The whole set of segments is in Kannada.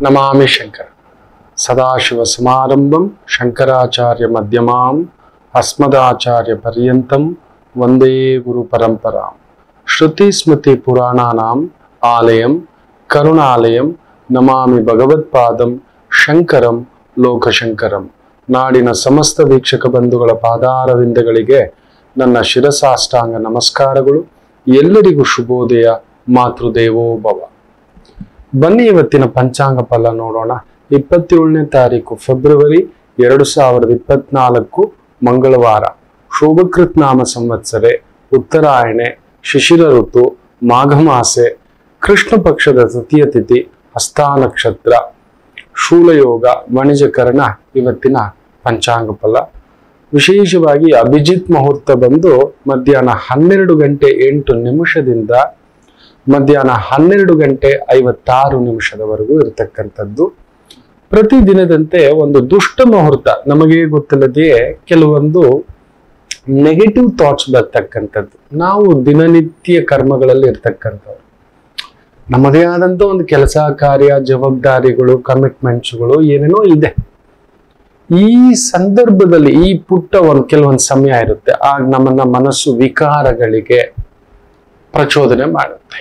ನಮಾಮಿ ಶಂಕರ ಸದಾಶಿವ ಸಮಾರಂಭಂ ಶಂಕರಾಚಾರ್ಯ ಮಧ್ಯಮಾಂ ಅಸ್ಮದಾಚಾರ್ಯ ಪರ್ಯಂತಂ ವಂದೇ ಗುರು ಪರಂಪರಾಂ ಶ್ರುತಿ ಸ್ಮೃತಿ ಪುರಾಣಾನಾಂ ಆಲಯಂ ಕರುಣಾಲಯಂ ನಮಾಮಿ ಭಗವತ್ಪಾದಂ ಶಂಕರಂ ಲೋಕಶಂಕರಂ ನಾಡಿನ ಸಮಸ್ತ ವೀಕ್ಷಕ ಬಂಧುಗಳ ಪಾದಾರವಿಂದಗಳಿಗೆ ನನ್ನ ಶಿರಸಾಷ್ಟಾಂಗ ನಮಸ್ಕಾರಗಳು ಎಲ್ಲರಿಗೂ ಶುಭೋದಯ ಮಾತೃದೇವೋ ಭವ ಬನ್ನಿ ಇವತ್ತಿನ ಪಂಚಾಂಗ ಫಲ ನೋಡೋಣ ಇಪ್ಪತ್ತೇಳನೇ ತಾರೀಕು ಫೆಬ್ರವರಿ ಎರಡು ಸಾವಿರದ ಇಪ್ಪತ್ನಾಲ್ಕು ಮಂಗಳವಾರ ಶೋಭಕೃತ್ ನಾಮ ಸಂವತ್ಸರೆ ಉತ್ತರಾಯಣೆ ಶಿಶಿರ ಋತು ಮಾಘಮಾಸೆ ಕೃಷ್ಣ ಪಕ್ಷದ ತೃತೀಯ ತಿಥಿ ಹಸ್ತಾ ನಕ್ಷತ್ರ ಶೂಲಯೋಗ ವಣಿಜಕರಣ ಇವತ್ತಿನ ಪಂಚಾಂಗ ಫಲ ವಿಶೇಷವಾಗಿ ಅಭಿಜಿತ್ ಮುಹೂರ್ತ ಬಂದು ಮಧ್ಯಾಹ್ನ ಹನ್ನೆರಡು ಗಂಟೆ ಎಂಟು ನಿಮಿಷದಿಂದ ಮಧ್ಯಾಹ್ನ ಹನ್ನೆರಡು ಗಂಟೆ ಐವತ್ತಾರು ನಿಮಿಷದವರೆಗೂ ಇರತಕ್ಕಂಥದ್ದು ಪ್ರತಿ ದಿನದಂತೆ ಒಂದು ದುಷ್ಟ ಮುಹೂರ್ತ ನಮಗೆ ಗೊತ್ತಿಲ್ಲದೆಯೇ ಕೆಲವೊಂದು ನೆಗೆಟಿವ್ ಥಾಟ್ಸ್ ಬರ್ತಕ್ಕಂಥದ್ದು ನಾವು ದಿನನಿತ್ಯ ಕರ್ಮಗಳಲ್ಲಿ ಇರ್ತಕ್ಕಂಥವ್ರು ನಮ್ಮದೇ ಆದಂತ ಒಂದು ಕೆಲಸ ಕಾರ್ಯ ಜವಾಬ್ದಾರಿಗಳು ಕಮಿಟ್ಮೆಂಟ್ಸ್ಗಳು ಏನೇನೋ ಇದೆ ಈ ಸಂದರ್ಭದಲ್ಲಿ ಈ ಪುಟ್ಟ ಒಂದು ಕೆಲವೊಂದು ಸಮಯ ಇರುತ್ತೆ ಆಗ ನಮ್ಮನ್ನ ಮನಸ್ಸು ವಿಕಾರಗಳಿಗೆ ಪ್ರಚೋದನೆ ಮಾಡುತ್ತೆ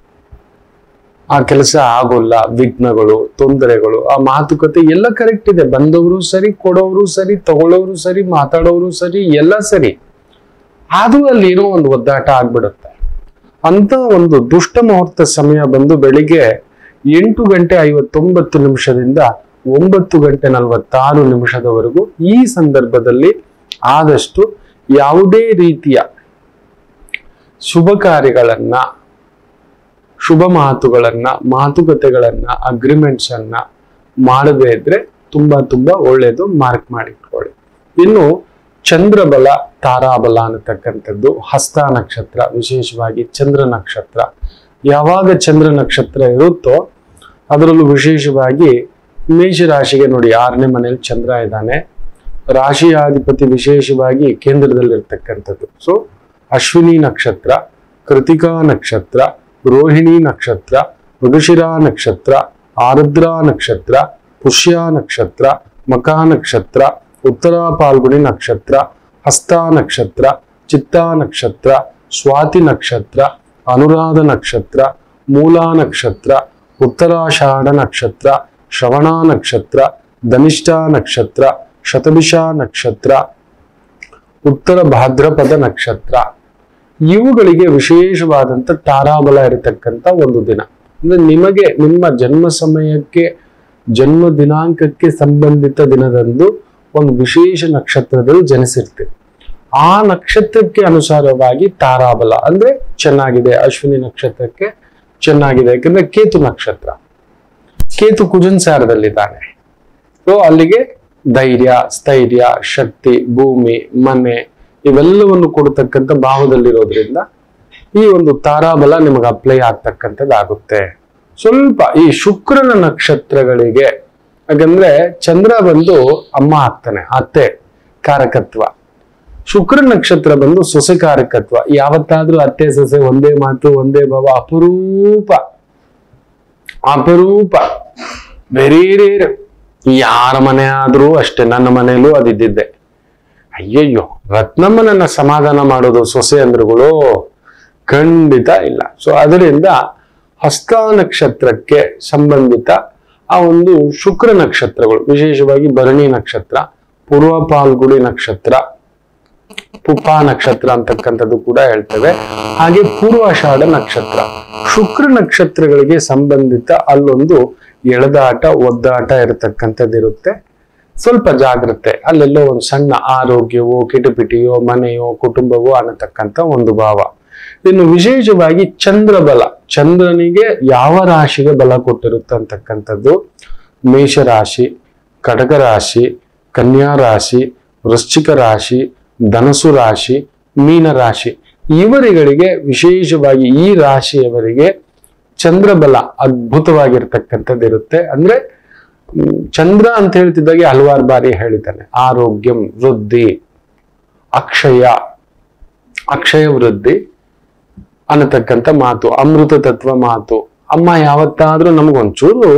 ಆ ಕೆಲಸ ಆಗೋಲ್ಲ ವಿಘ್ನಗಳು ತೊಂದರೆಗಳು ಆ ಮಾತುಕತೆ ಎಲ್ಲ ಕರೆಕ್ಟ್ ಇದೆ ಬಂದವರು ಸರಿ ಕೊಡೋರು ಸರಿ ತಗೊಳ್ಳೋರು ಸರಿ ಮಾತಾಡೋರು ಸರಿ ಎಲ್ಲ ಸರಿ ಆದ್ರೂ ಅಲ್ಲಿ ಏನೋ ಒಂದು ಒದ್ದಾಟ ಆಗ್ಬಿಡುತ್ತೆ ಅಂತ ಒಂದು ದುಷ್ಟ ಮುಹೂರ್ತ ಸಮಯ ಬಂದು ಬೆಳಿಗ್ಗೆ ಎಂಟು ಗಂಟೆ ಐವತ್ತೊಂಬತ್ತು ನಿಮಿಷದಿಂದ ಒಂಬತ್ತು ಗಂಟೆ ನಲವತ್ತಾರು ನಿಮಿಷದವರೆಗೂ ಈ ಸಂದರ್ಭದಲ್ಲಿ ಆದಷ್ಟು ಯಾವುದೇ ರೀತಿಯ ಶುಭ ಕಾರ್ಯಗಳನ್ನ ಶುಭ ಮಾತುಗಳನ್ನ ಮಾತುಕತೆಗಳನ್ನ ಅಗ್ರಿಮೆಂಟ್ಸ್ ಅನ್ನ ಮಾಡದೇ ಇದ್ರೆ ತುಂಬಾ ತುಂಬಾ ಒಳ್ಳೇದು ಮಾರ್ಕ್ ಮಾಡಿಟ್ಕೊಳ್ಳಿ ಇನ್ನು ಚಂದ್ರಬಲ ತಾರಾಬಲ ಅನ್ನತಕ್ಕಂಥದ್ದು ಹಸ್ತ ನಕ್ಷತ್ರ ವಿಶೇಷವಾಗಿ ಚಂದ್ರ ನಕ್ಷತ್ರ ಯಾವಾಗ ಚಂದ್ರ ನಕ್ಷತ್ರ ಇರುತ್ತೋ ಅದರಲ್ಲೂ ವಿಶೇಷವಾಗಿ ಮೇಷರಾಶಿಗೆ ನೋಡಿ ಆರನೇ ಮನೆಯಲ್ಲಿ ಚಂದ್ರ ಇದ್ದಾನೆ ರಾಶಿಯಾಧಿಪತಿ ವಿಶೇಷವಾಗಿ ಕೇಂದ್ರದಲ್ಲಿರ್ತಕ್ಕಂಥದ್ದು ಸೊ ಅಶ್ವಿನಿ ನಕ್ಷತ್ರ ಕೃತಿಕಾ ನಕ್ಷತ್ರ ರೋಹಿಣಿ ನಕ್ಷತ್ರ ಮೃಗಶಿರಾ ನಕ್ಷತ್ರ ಆರುದ್ರಾ ನಕ್ಷತ್ರ ಪುಷ್ಯ ನಕ್ಷತ್ರ ಮಕಾ ನಕ್ಷತ್ರ ಉತ್ತರ ಪಾಲ್ಗುಣಿ ನಕ್ಷತ್ರ ಹಸ್ತ ನಕ್ಷತ್ರ ಚಿತ್ತಾ ನಕ್ಷತ್ರ ಸ್ವಾತಿ ನಕ್ಷತ್ರ ಅನುರಾಧ ನಕ್ಷತ್ರ ಮೂಲಾ ನಕ್ಷತ್ರ ಉತ್ತರಾಷಾಢ ನಕ್ಷತ್ರ ಶ್ರವಣ ನಕ್ಷತ್ರ ಧನಿಷ್ಠ ನಕ್ಷತ್ರ ಶತಭಿಷ ನಕ್ಷತ್ರ ಉತ್ತರ ಭಾದ್ರಪದ ನಕ್ಷತ್ರ ಇವುಗಳಿಗೆ ವಿಶೇಷವಾದಂತ ತಾರಾಬಲ ಇರತಕ್ಕಂತ ಒಂದು ದಿನ ಅಂದ್ರೆ ನಿಮಗೆ ನಿಮ್ಮ ಜನ್ಮ ಸಮಯಕ್ಕೆ ಜನ್ಮ ದಿನಾಂಕಕ್ಕೆ ಸಂಬಂಧಿತ ದಿನದಂದು ಒಂದು ವಿಶೇಷ ನಕ್ಷತ್ರದಲ್ಲಿ ಜನಿಸಿರ್ತೀವಿ ಆ ನಕ್ಷತ್ರಕ್ಕೆ ಅನುಸಾರವಾಗಿ ತಾರಾಬಲ ಅಂದ್ರೆ ಚೆನ್ನಾಗಿದೆ ಅಶ್ವಿನಿ ನಕ್ಷತ್ರಕ್ಕೆ ಚೆನ್ನಾಗಿದೆ ಯಾಕಂದ್ರೆ ಕೇತು ನಕ್ಷತ್ರ ಕೇತು ಕುಜನ್ ಸಾರದಲ್ಲಿದ್ದಾನೆ ಸೊ ಅಲ್ಲಿಗೆ ಧೈರ್ಯ ಸ್ಥೈರ್ಯ ಶಕ್ತಿ ಭೂಮಿ ಮನೆ ಇವೆಲ್ಲವನ್ನು ಕೊಡತಕ್ಕಂಥ ಭಾವದಲ್ಲಿರೋದ್ರಿಂದ ಈ ಒಂದು ತಾರಾಬಲ ನಿಮಗೆ ಅಪ್ಲೈ ಆಗ್ತಕ್ಕಂಥದ್ದಾಗುತ್ತೆ ಸ್ವಲ್ಪ ಈ ಶುಕ್ರನ ನಕ್ಷತ್ರಗಳಿಗೆ ಯಾಕಂದ್ರೆ ಚಂದ್ರ ಬಂದು ಅಮ್ಮ ಆಗ್ತಾನೆ ಅತ್ತೆ ಕಾರಕತ್ವ ಶುಕ್ರ ನಕ್ಷತ್ರ ಬಂದು ಸೊಸೆ ಕಾರಕತ್ವ ಯಾವತ್ತಾದ್ರೂ ಅತ್ತೆ ಸೊಸೆ ಒಂದೇ ಮಾತು ಒಂದೇ ಭಾವ ಅಪರೂಪ ಅಪರೂಪ ವೆರಿ ರೇರ್ ಯಾರ ಮನೆ ಆದ್ರೂ ಅಷ್ಟೇ ನನ್ನ ಮನೆಯಲ್ಲೂ ಅದಿದ್ದಿದ್ದೆ ಅಯ್ಯಯ್ಯೋ ರತ್ನಮ್ಮನನ್ನ ಸಮಾಧಾನ ಮಾಡೋದು ಸೊಸೆ ಅಂದ್ರುಗಳು ಖಂಡಿತ ಇಲ್ಲ ಸೊ ಅದರಿಂದ ಹಸ್ತ ನಕ್ಷತ್ರಕ್ಕೆ ಸಂಬಂಧಿತ ಆ ಒಂದು ಶುಕ್ರ ನಕ್ಷತ್ರಗಳು ವಿಶೇಷವಾಗಿ ಭರಣಿ ನಕ್ಷತ್ರ ಪೂರ್ವ ಪಾಲ್ಗುಡಿ ನಕ್ಷತ್ರ ಪುಪ್ಪ ನಕ್ಷತ್ರ ಅಂತಕ್ಕಂಥದ್ದು ಕೂಡ ಹೇಳ್ತೇವೆ ಹಾಗೆ ಪೂರ್ವಾಷಾಢ ನಕ್ಷತ್ರ ಶುಕ್ರ ನಕ್ಷತ್ರಗಳಿಗೆ ಸಂಬಂಧಿತ ಅಲ್ಲೊಂದು ಎಳೆದಾಟ ಒದ್ದಾಟ ಇರತಕ್ಕಂಥದ್ದಿರುತ್ತೆ ಸ್ವಲ್ಪ ಜಾಗ್ರತೆ ಅಲ್ಲೆಲ್ಲೋ ಒಂದು ಸಣ್ಣ ಆರೋಗ್ಯವೋ ಕಿಟಪಿಟಿಯೋ ಮನೆಯೋ ಕುಟುಂಬವೋ ಅನ್ನತಕ್ಕಂಥ ಒಂದು ಭಾವ ಇನ್ನು ವಿಶೇಷವಾಗಿ ಚಂದ್ರ ಬಲ ಚಂದ್ರನಿಗೆ ಯಾವ ರಾಶಿಗೆ ಬಲ ಕೊಟ್ಟಿರುತ್ತೆ ಅಂತಕ್ಕಂಥದ್ದು ಮೇಷರಾಶಿ ಕಟಕ ರಾಶಿ ಕನ್ಯಾ ರಾಶಿ ವೃಶ್ಚಿಕ ರಾಶಿ ಧನಸು ರಾಶಿ ಮೀನ ರಾಶಿ ಇವರುಗಳಿಗೆ ವಿಶೇಷವಾಗಿ ಈ ರಾಶಿಯವರಿಗೆ ಚಂದ್ರಬಲ ಅದ್ಭುತವಾಗಿರ್ತಕ್ಕಂಥದ್ದು ಇರುತ್ತೆ ಅಂದ್ರೆ ಹ್ಮ್, ಚಂದ್ರ ಅಂತ ಹೇಳ್ತಿದ್ದಾಗೆ ಹಲವಾರು ಬಾರಿ ಹೇಳಿದ್ದಾನೆ ಆರೋಗ್ಯಂ ವೃದ್ಧಿ ಅಕ್ಷಯ ಅಕ್ಷಯ ವೃದ್ಧಿ ಅನ್ನತಕ್ಕಂಥ ಮಾತು ಅಮೃತ ತತ್ವ ಮಾತು ಅಮ್ಮ ಯಾವತ್ತಾದ್ರೂ ನಮಗೊಂಚೂರು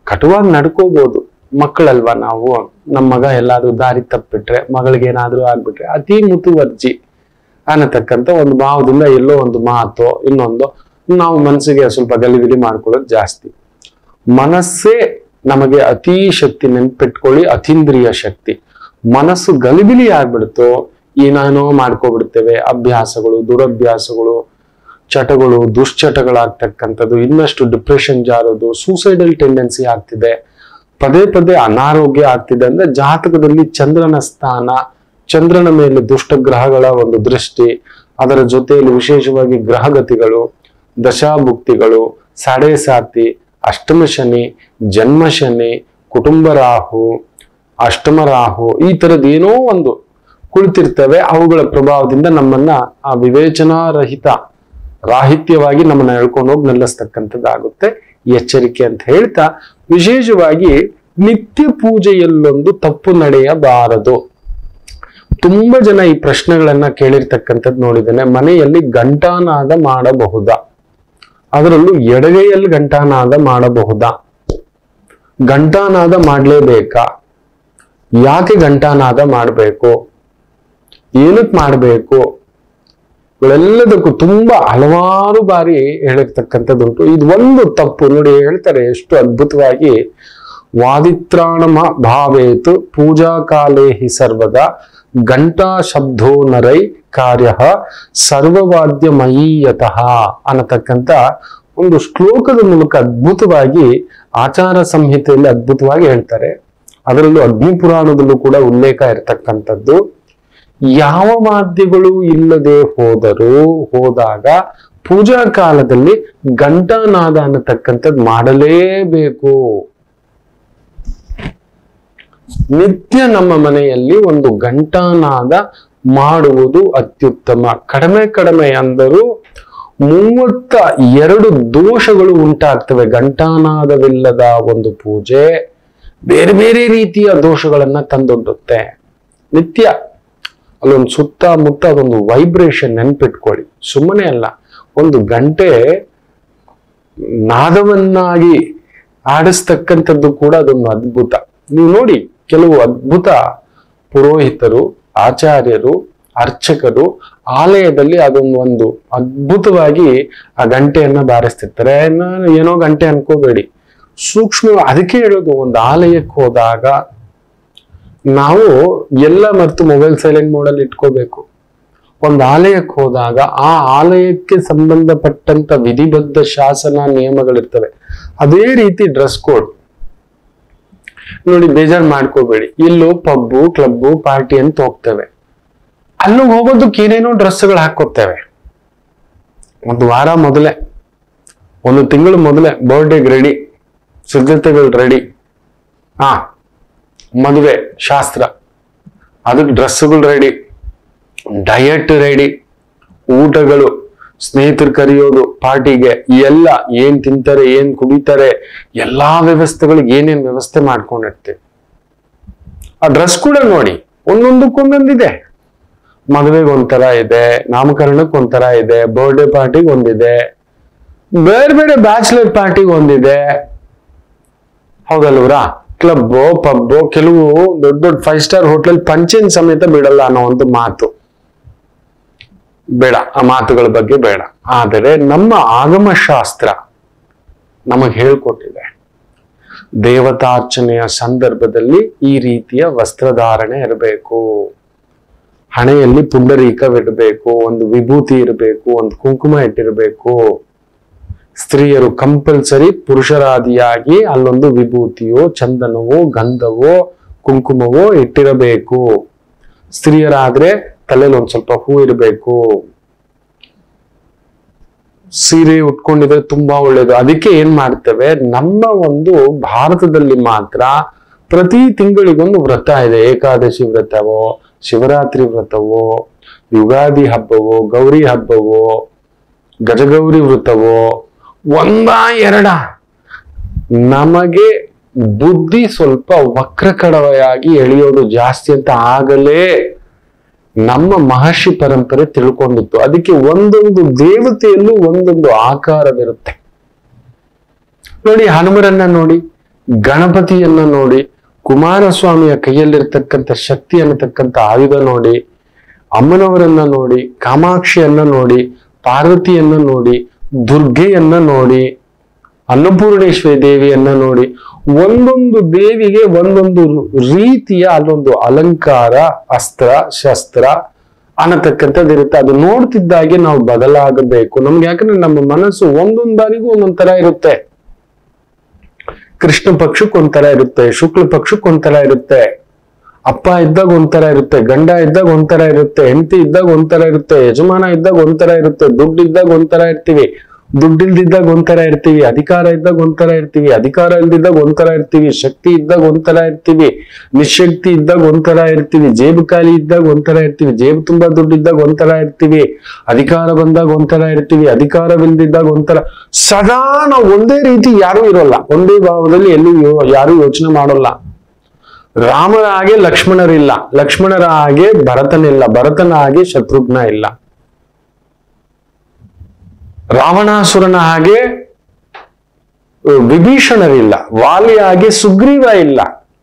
ಕಟುವಾಗಿ ನಡ್ಕೋಬಹುದು ಮಕ್ಕಳಲ್ವಾ ನಾವು ನಮ್ಮ ಮಗ ಎಲ್ಲಾದ್ರೂ ದಾರಿ ತಪ್ಪಿಟ್ರೆ ಮಗಳಿಗೆ ಏನಾದ್ರೂ ಆಗ್ಬಿಟ್ರೆ ಅತಿ ಮುತುವರ್ಜಿ ಅನ್ನತಕ್ಕಂತ ಒಂದು ಭಾವದಿಂದ ಎಲ್ಲೋ ಒಂದು ಮಾತು ಇನ್ನೊಂದು ನಾವು ಮನಸ್ಸಿಗೆ ಸ್ವಲ್ಪ ಗಲಿಬಿಲಿ ಮಾಡ್ಕೊಳ್ಳೋದು ಜಾಸ್ತಿ ಮನಸ್ಸೇ ನಮಗೆ ಅತಿ ಶಕ್ತಿ ನೆನ್ಪಿಟ್ಕೊಳ್ಳಿ ಅತೀಂದ್ರಿಯ ಶಕ್ತಿ ಮನಸ್ಸು ಗಲಿಬಿಲಿ ಆಗ್ಬಿಡ್ತು ಏನೇನೋ ಮಾಡ್ಕೊಬಿಡ್ತೇವೆ ಅಭ್ಯಾಸಗಳು ದುರಭ್ಯಾಸಗಳು ಚಟಗಳು ದುಶ್ಚಟಗಳಾಗ್ತಕ್ಕಂಥದ್ದು ಇನ್ನಷ್ಟು ಡಿಪ್ರೆಷನ್ ಜಾರೋದು ಸೂಸೈಡಲ್ ಟೆಂಡೆನ್ಸಿ ಆಗ್ತಿದೆ ಪದೇ ಪದೇ ಅನಾರೋಗ್ಯ ಆಗ್ತಿದೆ ಅಂದ್ರೆ ಜಾತಕದಲ್ಲಿ ಚಂದ್ರನ ಸ್ಥಾನ ಚಂದ್ರನ ಮೇಲೆ ದುಷ್ಟ ಗ್ರಹಗಳ ಒಂದು ದೃಷ್ಟಿ ಅದರ ಜೊತೆಯಲ್ಲಿ ವಿಶೇಷವಾಗಿ ಗ್ರಹಗತಿಗಳು ದಶಾಭುಕ್ತಿಗಳು ಸಾಡೆ ಸಾತಿ ಅಷ್ಟಮ ಶನಿ ಜನ್ಮ ಶನಿ ಕುಟುಂಬ ರಾಹು ಅಷ್ಟಮ ರಾಹು ಈ ತರದ್ ಏನೋ ಒಂದು ಕುಳಿತಿರ್ತವೆ ಅವುಗಳ ಪ್ರಭಾವದಿಂದ ನಮ್ಮನ್ನ ಆ ವಿವೇಚನಾರಹಿತ ರಾಹಿತ್ಯವಾಗಿ ನಮ್ಮನ್ನ ಎಳ್ಕೊಂಡು ಹೋಗಿ ನಿಲ್ಲಿಸ್ತಕ್ಕಂಥದ್ದಾಗುತ್ತೆ ಎಚ್ಚರಿಕೆ ಅಂತ ಹೇಳ್ತಾ ವಿಶೇಷವಾಗಿ ನಿತ್ಯ ಪೂಜೆಯಲ್ಲೊಂದು ತಪ್ಪು ನಡೆಯಬಾರದು ತುಂಬಾ ಜನ ಈ ಪ್ರಶ್ನೆಗಳನ್ನ ಕೇಳಿರ್ತಕ್ಕಂಥದ್ದು ನೋಡಿದ್ದೇನೆ ಮನೆಯಲ್ಲಿ ಘಂಟಾನಾದ ಮಾಡಬಹುದಾ ಅದರಲ್ಲೂ ಎಡಗೈಯಲ್ಲಿ ಘಂಟಾನಾದ ಮಾಡಬಹುದಾ ಘಂಟಾನಾದ ಮಾಡ್ಲೇಬೇಕಾ ಯಾಕೆ ಘಂಟಾನಾದ ಮಾಡಬೇಕು ಏನಕ್ಕೆ ಮಾಡಬೇಕು ಇವೆಲ್ಲದಕ್ಕೂ ತುಂಬಾ ಹಲವಾರು ಬಾರಿ ಹೇಳಿರ್ತಕ್ಕಂಥದ್ದುಂಟು ಇದು ಒಂದು ತಪ್ಪು ನೋಡಿ ಹೇಳ್ತಾರೆ ಎಷ್ಟು ಅದ್ಭುತವಾಗಿ ವಾದಿತ್ರಾಣಮ ಭಾವೇತು ಪೂಜಾ ಕಾಲೇ ಹಿ ಸರ್ವದಾ ಘಂಟಾ ಶಬ್ದೋ ನರೈ ಕಾರ್ಯ ಸರ್ವವಾದ್ಯಮಯೀಯತಃ ಅನ್ನತಕ್ಕಂಥ ಒಂದು ಶ್ಲೋಕದ ಮೂಲಕ ಅದ್ಭುತವಾಗಿ ಆಚಾರ ಸಂಹಿತೆಯಲ್ಲಿ ಅದ್ಭುತವಾಗಿ ಹೇಳ್ತಾರೆ ಅದರಲ್ಲೂ ಅಗ್ನಿ ಪುರಾಣದಲ್ಲೂ ಕೂಡ ಉಲ್ಲೇಖ ಇರತಕ್ಕಂಥದ್ದು ಯಾವ ವಾದ್ಯಗಳು ಇಲ್ಲದೆ ಹೋದರೂ ಹೋದಾಗ ಪೂಜಾ ಕಾಲದಲ್ಲಿ ಘಂಟಾನಾದ ಅನ್ನತಕ್ಕಂಥದ್ದು ಮಾಡಲೇಬೇಕು ನಿತ್ಯ ನಮ್ಮ ಮನೆಯಲ್ಲಿ ಒಂದು ಘಂಟಾನಾದ ಮಾಡುವುದು ಅತ್ಯುತ್ತಮ ಕಡಿಮೆ ಕಡಿಮೆ ಅಂದರೂ ಮೂವತ್ತ ಎರಡು ದೋಷಗಳು ಉಂಟಾಗ್ತವೆ ಘಂಟಾನಾದವಿಲ್ಲದ ಒಂದು ಪೂಜೆ ಬೇರೆ ಬೇರೆ ರೀತಿಯ ದೋಷಗಳನ್ನ ತಂದೊಡ್ಡುತ್ತೆ ನಿತ್ಯ ಅಲ್ಲೊಂದು ಸುತ್ತಮುತ್ತ ಅದೊಂದು ವೈಬ್ರೇಷನ್ ನೆನ್ಪಿಟ್ಕೊಳ್ಳಿ ಸುಮ್ಮನೆ ಅಲ್ಲ ಒಂದು ಗಂಟೆ ನಾದವನ್ನಾಗಿ ಆಡಿಸ್ತಕ್ಕಂಥದ್ದು ಕೂಡ ಅದೊಂದು ಅದ್ಭುತ ನೀವು ನೋಡಿ ಕೆಲವು ಅದ್ಭುತ ಪುರೋಹಿತರು ಆಚಾರ್ಯರು ಅರ್ಚಕರು ಆಲಯದಲ್ಲಿ ಅದೊಂದು ಒಂದು ಅದ್ಭುತವಾಗಿ ಆ ಗಂಟೆಯನ್ನ ಬಾರಿಸ್ತಿರ್ತಾರೆ ನಾನು ಏನೋ ಗಂಟೆ ಅನ್ಕೋಬೇಡಿ ಸೂಕ್ಷ್ಮ ಅದಕ್ಕೆ ಹೇಳೋದು ಒಂದು ಆಲಯಕ್ಕೆ ಹೋದಾಗ ನಾವು ಎಲ್ಲ ಮರೆತು ಮೊಬೈಲ್ ಸೈಲೆಂಟ್ ಮೋಡಲ್ಲಿ ಇಟ್ಕೋಬೇಕು ಒಂದು ಆಲಯಕ್ಕೆ ಹೋದಾಗ ಆ ಆಲಯಕ್ಕೆ ಸಂಬಂಧಪಟ್ಟಂತ ವಿಧಿಬದ್ಧ ಶಾಸನ ನಿಯಮಗಳಿರ್ತವೆ ಅದೇ ರೀತಿ ಡ್ರೆಸ್ ಕೋಡ್ ನೋಡಿ ಬೇಜಾರ್ ಮಾಡ್ಕೋಬೇಡಿ ಇಲ್ಲೂ ಪಬ್ಬು ಕ್ಲಬ್ಬು ಪಾರ್ಟಿ ಅಂತ ಹೋಗ್ತೇವೆ ಅಲ್ಲೂ ಹೋಗೋದಕ್ಕೆ ಏನೇನೋ ಡ್ರೆಸ್ಗಳು ಹಾಕೋತೇವೆ ಒಂದು ವಾರ ಮೊದಲೇ ಒಂದು ತಿಂಗಳು ಮೊದಲೇ ಬರ್ಡೇಗೆ ರೆಡಿ ಸಿದ್ಧತೆಗಳು ರೆಡಿ ಹಾ ಮದುವೆ ಶಾಸ್ತ್ರ ಅದಕ್ಕೆ ಡ್ರೆಸ್ಗಳು ರೆಡಿ ಡಯಟ್ ರೆಡಿ ಊಟಗಳು ಸ್ನೇಹಿತರು ಕರೆಯೋದು ಪಾರ್ಟಿಗೆ ಎಲ್ಲ ಏನ್ ತಿಂತಾರೆ ಏನ್ ಕುಡಿತಾರೆ ಎಲ್ಲಾ ವ್ಯವಸ್ಥೆಗಳಿಗೆ ಏನೇನ್ ವ್ಯವಸ್ಥೆ ಮಾಡ್ಕೊಂಡಿರ್ತೀವಿ ಆ ಡ್ರೆಸ್ ಕೂಡ ನೋಡಿ ಒಂದೊಂದಕ್ಕೊಂದೊಂದಿದೆ ಮದುವೆಗೆ ಒಂಥರ ಇದೆ ನಾಮಕರಣಕ್ಕೆ ಒಂಥರ ಇದೆ ಬರ್ಡೇ ಪಾರ್ಟಿಗೆ ಒಂದಿದೆ ಬೇರೆ ಬೇರೆ ಬ್ಯಾಚುಲರ್ ಪಾರ್ಟಿಗೆ ಒಂದಿದೆ ಹೌದಲ್ವರಾ ಕ್ಲಬ್ಬು ಪಬ್ಬು ಕೆಲವು ದೊಡ್ಡ ದೊಡ್ಡ ಫೈವ್ ಸ್ಟಾರ್ ಹೋಟೆಲ್ ಪಂಚಿನ ಸಮೇತ ಬಿಡಲ್ಲ ಅನ್ನೋ ಒಂದು ಮಾತು ಬೇಡ ಆ ಮಾತುಗಳ ಬಗ್ಗೆ ಬೇಡ ಆದರೆ ನಮ್ಮ ಆಗಮ ಶಾಸ್ತ್ರ ನಮಗೆ ಹೇಳ್ಕೊಟ್ಟಿದೆ ದೇವತಾರ್ಚನೆಯ ಸಂದರ್ಭದಲ್ಲಿ ಈ ರೀತಿಯ ವಸ್ತ್ರಧಾರಣೆ ಇರಬೇಕು ಹಣೆಯಲ್ಲಿ ಪುಂಡರೀಕವಿರಬೇಕು ಒಂದು ವಿಭೂತಿ ಇರಬೇಕು ಒಂದು ಕುಂಕುಮ ಇಟ್ಟಿರಬೇಕು ಸ್ತ್ರೀಯರು ಕಂಪಲ್ಸರಿ ಪುರುಷರಾದಿಯಾಗಿ ಅಲ್ಲೊಂದು ವಿಭೂತಿಯೋ ಚಂದನವೋ ಗಂಧವೋ ಕುಂಕುಮವೋ ಇಟ್ಟಿರಬೇಕು ಸ್ತ್ರೀಯರಾದ್ರೆ ತಲೆಯಲ್ಲಿ ಒಂದ್ ಸ್ವಲ್ಪ ಹೂ ಇರಬೇಕು ಸೀರೆ ಉಟ್ಕೊಂಡಿದ್ರೆ ತುಂಬಾ ಒಳ್ಳೇದು ಅದಕ್ಕೆ ಏನ್ ಮಾಡ್ತೇವೆ ನಮ್ಮ ಒಂದು ಭಾರತದಲ್ಲಿ ಮಾತ್ರ ಪ್ರತಿ ತಿಂಗಳಿಗೊಂದು ವ್ರತ ಇದೆ ಏಕಾದಶಿ ವ್ರತವೋ ಶಿವರಾತ್ರಿ ವ್ರತವೋ ಯುಗಾದಿ ಹಬ್ಬವೋ ಗೌರಿ ಹಬ್ಬವೋ ಗಜಗೌರಿ ವ್ರತವೋ ಒಂದ ಎರಡ ನಮಗೆ ಬುದ್ಧಿ ಸ್ವಲ್ಪ ವಕ್ರಕಡವೆಯಾಗಿ ಎಳೆಯೋದು ಜಾಸ್ತಿ ಅಂತ ಆಗಲೇ ನಮ್ಮ ಮಹರ್ಷಿ ಪರಂಪರೆ ತಿಳ್ಕೊಂಡಿತ್ತು ಅದಕ್ಕೆ ಒಂದೊಂದು ದೇವತೆಯಲ್ಲೂ ಒಂದೊಂದು ಆಕಾರವಿರುತ್ತೆ ನೋಡಿ ಹನುಮರನ್ನ ನೋಡಿ ಗಣಪತಿಯನ್ನ ನೋಡಿ ಕುಮಾರಸ್ವಾಮಿಯ ಕೈಯಲ್ಲಿರ್ತಕ್ಕಂಥ ಶಕ್ತಿ ಅನ್ನತಕ್ಕಂಥ ಆಯುಧ ನೋಡಿ ಅಮ್ಮನವರನ್ನ ನೋಡಿ ಕಾಮಾಕ್ಷಿಯನ್ನ ನೋಡಿ ಪಾರ್ವತಿಯನ್ನ ನೋಡಿ ದುರ್ಗೆಯನ್ನ ನೋಡಿ ಅನ್ನಪೂರ್ಣೇಶ್ವರಿ ದೇವಿಯನ್ನ ನೋಡಿ ಒಂದೊಂದು ದೇವಿಗೆ ಒಂದೊಂದು ರೀತಿಯ ಅಲ್ಲೊಂದು ಅಲಂಕಾರ ಅಸ್ತ್ರ ಶಸ್ತ್ರ ಅನ್ನತಕ್ಕಂಥದ್ದು ಇರುತ್ತೆ ಅದು ನೋಡ್ತಿದ್ದಾಗೆ ನಾವು ಬದಲಾಗಬೇಕು ನಮ್ಗೆ ಯಾಕಂದ್ರೆ ನಮ್ಮ ಮನಸ್ಸು ಒಂದೊಂದು ಬಾರಿಗೂ ಒಂದೊಂದ್ ತರ ಇರುತ್ತೆ ಕೃಷ್ಣ ಪಕ್ಷಕ್ಕೆ ಒಂಥರ ಇರುತ್ತೆ ಶುಕ್ಲ ಪಕ್ಷಕ್ಕೆ ಒಂಥರ ಇರುತ್ತೆ ಅಪ್ಪ ಇದ್ದಾಗ ಒಂಥರ ಇರುತ್ತೆ ಗಂಡ ಇದ್ದಾಗ ಒಂಥರ ಇರುತ್ತೆ ಹೆಂಡತಿ ಇದ್ದಾಗ ಒಂಥರ ಇರುತ್ತೆ ಯಜಮಾನ ಇದ್ದಾಗ ಒಂಥರ ಇರುತ್ತೆ ದುಡ್ಡು ಇದ್ದಾಗ ಒಂಥರ ಇರ್ತೀವಿ ದುಡ್ಡು ಇಲ್ದಿದ್ದಾಗ ಒಂಥರ ಇರ್ತೀವಿ ಅಧಿಕಾರ ಇದ್ದಾಗ ಒಂಥರ ಇರ್ತೀವಿ ಅಧಿಕಾರ ಇಲ್ದಿದ್ದಾಗ ಒಂಥರ ಇರ್ತೀವಿ ಶಕ್ತಿ ಇದ್ದಾಗ ಒಂಥರ ಇರ್ತೀವಿ ನಿಶಕ್ತಿ ಇದ್ದಾಗ ಒಂಥರ ಇರ್ತೀವಿ ಜೇಬು ಖಾಲಿ ಇದ್ದಾಗ ಒಂಥರ ಇರ್ತೀವಿ ಜೇಬು ತುಂಬಾ ದುಡ್ಡು ಇದ್ದಾಗ ಒಂಥರ ಇರ್ತೀವಿ ಅಧಿಕಾರ ಬಂದಾಗ ಒಂಥರ ಇರ್ತೀವಿ ಅಧಿಕಾರವಿಲ್ದಿದ್ದಾಗ ಒಂಥರ ಸದಾ ನಾವು ಒಂದೇ ರೀತಿ ಯಾರೂ ಇರೋಲ್ಲ ಒಂದೇ ಭಾವದಲ್ಲಿ ಎಲ್ಲೂ ಯೋ- ಯಾರೂ ಯೋಚನೆ ಮಾಡೋಲ್ಲ ರಾಮನ ಹಾಗೆ ಲಕ್ಷ್ಮಣರಿಲ್ಲ ಲಕ್ಷ್ಮಣರ ಹಾಗೆ ಭರತನಿಲ್ಲ ಭರತನ ಹಾಗೆ ಶತ್ರುಘ್ನ ಇಲ್ಲ ರಾವಣಾಸುರನ ಹಾಗೆ ಅಹ್, ವಿಭೀಷಣರಿಲ್ಲ ವಾಲಿ ಹಾಗೆ ಸುಗ್ರೀವ ಇಲ್ಲ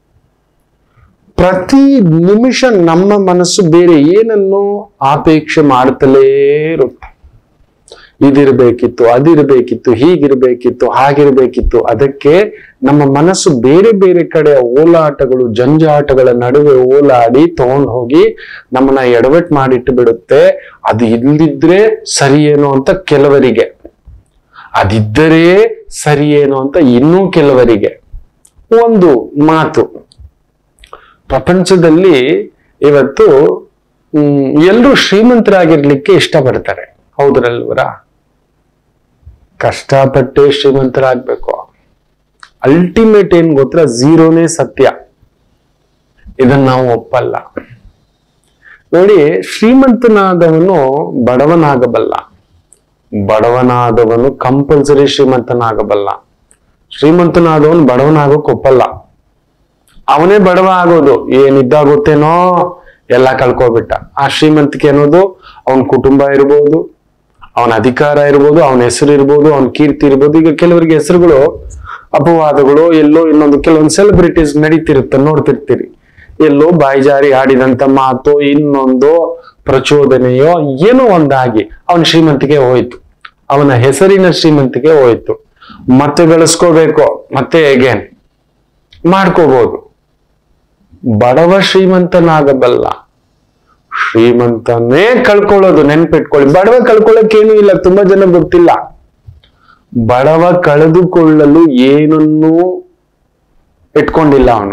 ಪ್ರತಿ ನಿಮಿಷ ನಮ್ಮ ಮನಸ್ಸು ಬೇರೆ ಏನನ್ನೋ ಆಪೇಕ್ಷೆ ಮಾಡ್ತಲೇ ಇರುತ್ತೆ ಇದಿರ್ಬೇಕಿತ್ತು ಅದಿರ್ಬೇಕಿತ್ತು ಹೀಗಿರ್ಬೇಕಿತ್ತು ಹಾಗಿರ್ಬೇಕಿತ್ತು ಅದಕ್ಕೆ ನಮ್ಮ ಮನಸ್ಸು ಬೇರೆ ಬೇರೆ ಕಡೆ ಓಲಾಟಗಳು ಜಂಜಾಟಗಳ ನಡುವೆ ಓಲಾಡಿ ತಗೊಂಡು ಹೋಗಿ ನಮ್ಮನ್ನ ಎಡವಟ್ ಮಾಡಿಟ್ಟು ಬಿಡುತ್ತೆ ಅದು ಇಲ್ದಿದ್ರೆ ಸರಿಯೇನೋ ಅಂತ ಕೆಲವರಿಗೆ ಅದಿದ್ದರೆ ಸರಿಯೇನೋ ಅಂತ ಇನ್ನೂ ಕೆಲವರಿಗೆ ಒಂದು ಮಾತು ಪ್ರಪಂಚದಲ್ಲಿ ಇವತ್ತು ಹ್ಮ್ ಎಲ್ಲರೂ ಶ್ರೀಮಂತರಾಗಿರ್ಲಿಕ್ಕೆ ಇಷ್ಟಪಡ್ತಾರೆ ಹೌದ್ರಲ್ವರ ಕಷ್ಟಪಟ್ಟೆ ಶ್ರೀಮಂತರಾಗ್ಬೇಕು ಅಲ್ಟಿಮೇಟ್ ಏನ್ ಗೊತ್ತಾ ಝೀರೋನೇ ಸತ್ಯ ಇದನ್ನ ನಾವು ಒಪ್ಪಲ್ಲ ನೋಡಿ ಶ್ರೀಮಂತನಾದವನು ಬಡವನಾಗಬಲ್ಲ ಬಡವನಾದವನು ಕಂಪಲ್ಸರಿ ಶ್ರೀಮಂತನಾಗಬಲ್ಲ ಶ್ರೀಮಂತನಾದವನು ಬಡವನಾಗೋಕ್ ಒಪ್ಪಲ್ಲ ಅವನೇ ಬಡವ ಆಗೋದು ಏನಿದ್ದಾಗುತ್ತೇನೋ ಎಲ್ಲ ಕಳ್ಕೊಬಿಟ್ಟ ಆ ಶ್ರೀಮಂತಿಕೆ ಅನ್ನೋದು ಅವನ ಕುಟುಂಬ ಇರ್ಬೋದು ಅವನ ಅಧಿಕಾರ ಇರ್ಬೋದು ಅವನ ಹೆಸರು ಇರ್ಬೋದು ಅವನ ಕೀರ್ತಿ ಇರ್ಬೋದು ಈಗ ಕೆಲವರಿಗೆ ಹೆಸರುಗಳು ಅಪವಾದಗಳು ಎಲ್ಲೋ ಇನ್ನೊಂದು ಕೆಲವೊಂದು ಸೆಲೆಬ್ರಿಟೀಸ್ ನಡೀತಿರುತ್ತೆ ನೋಡ್ತಿರ್ತೀರಿ ಎಲ್ಲೋ ಬಾಯಿಜಾರಿ ಆಡಿದಂತ ಮಾತು ಇನ್ನೊಂದು ಪ್ರಚೋದನೆಯೋ ಏನೋ ಒಂದಾಗಿ ಅವನ ಶ್ರೀಮಂತಿಗೆ ಹೋಯ್ತು ಅವನ ಹೆಸರಿನ ಶ್ರೀಮಂತಿಗೆ ಹೋಯ್ತು ಮತ್ತೆ ಗಳಿಸ್ಕೋಬೇಕು ಮತ್ತೆ ಹೇಗೇನ್ ಮಾಡ್ಕೋಬಹುದು ಬಡವ ಶ್ರೀಮಂತನಾಗಬಲ್ಲ ಶ್ರೀಮಂತನೇ ಕಳ್ಕೊಳ್ಳೋದು ನೆನ್ಪಿಟ್ಕೊಳ್ಳಿ ಬಡವ ಕಳ್ಕೊಳ್ಳೋಕೇನು ಇಲ್ಲ ತುಂಬಾ ಜನ ಗೊತ್ತಿಲ್ಲ ಬಡವ ಕಳೆದುಕೊಳ್ಳಲು ಏನನ್ನೂ ಇಟ್ಕೊಂಡಿಲ್ಲ ಅವನು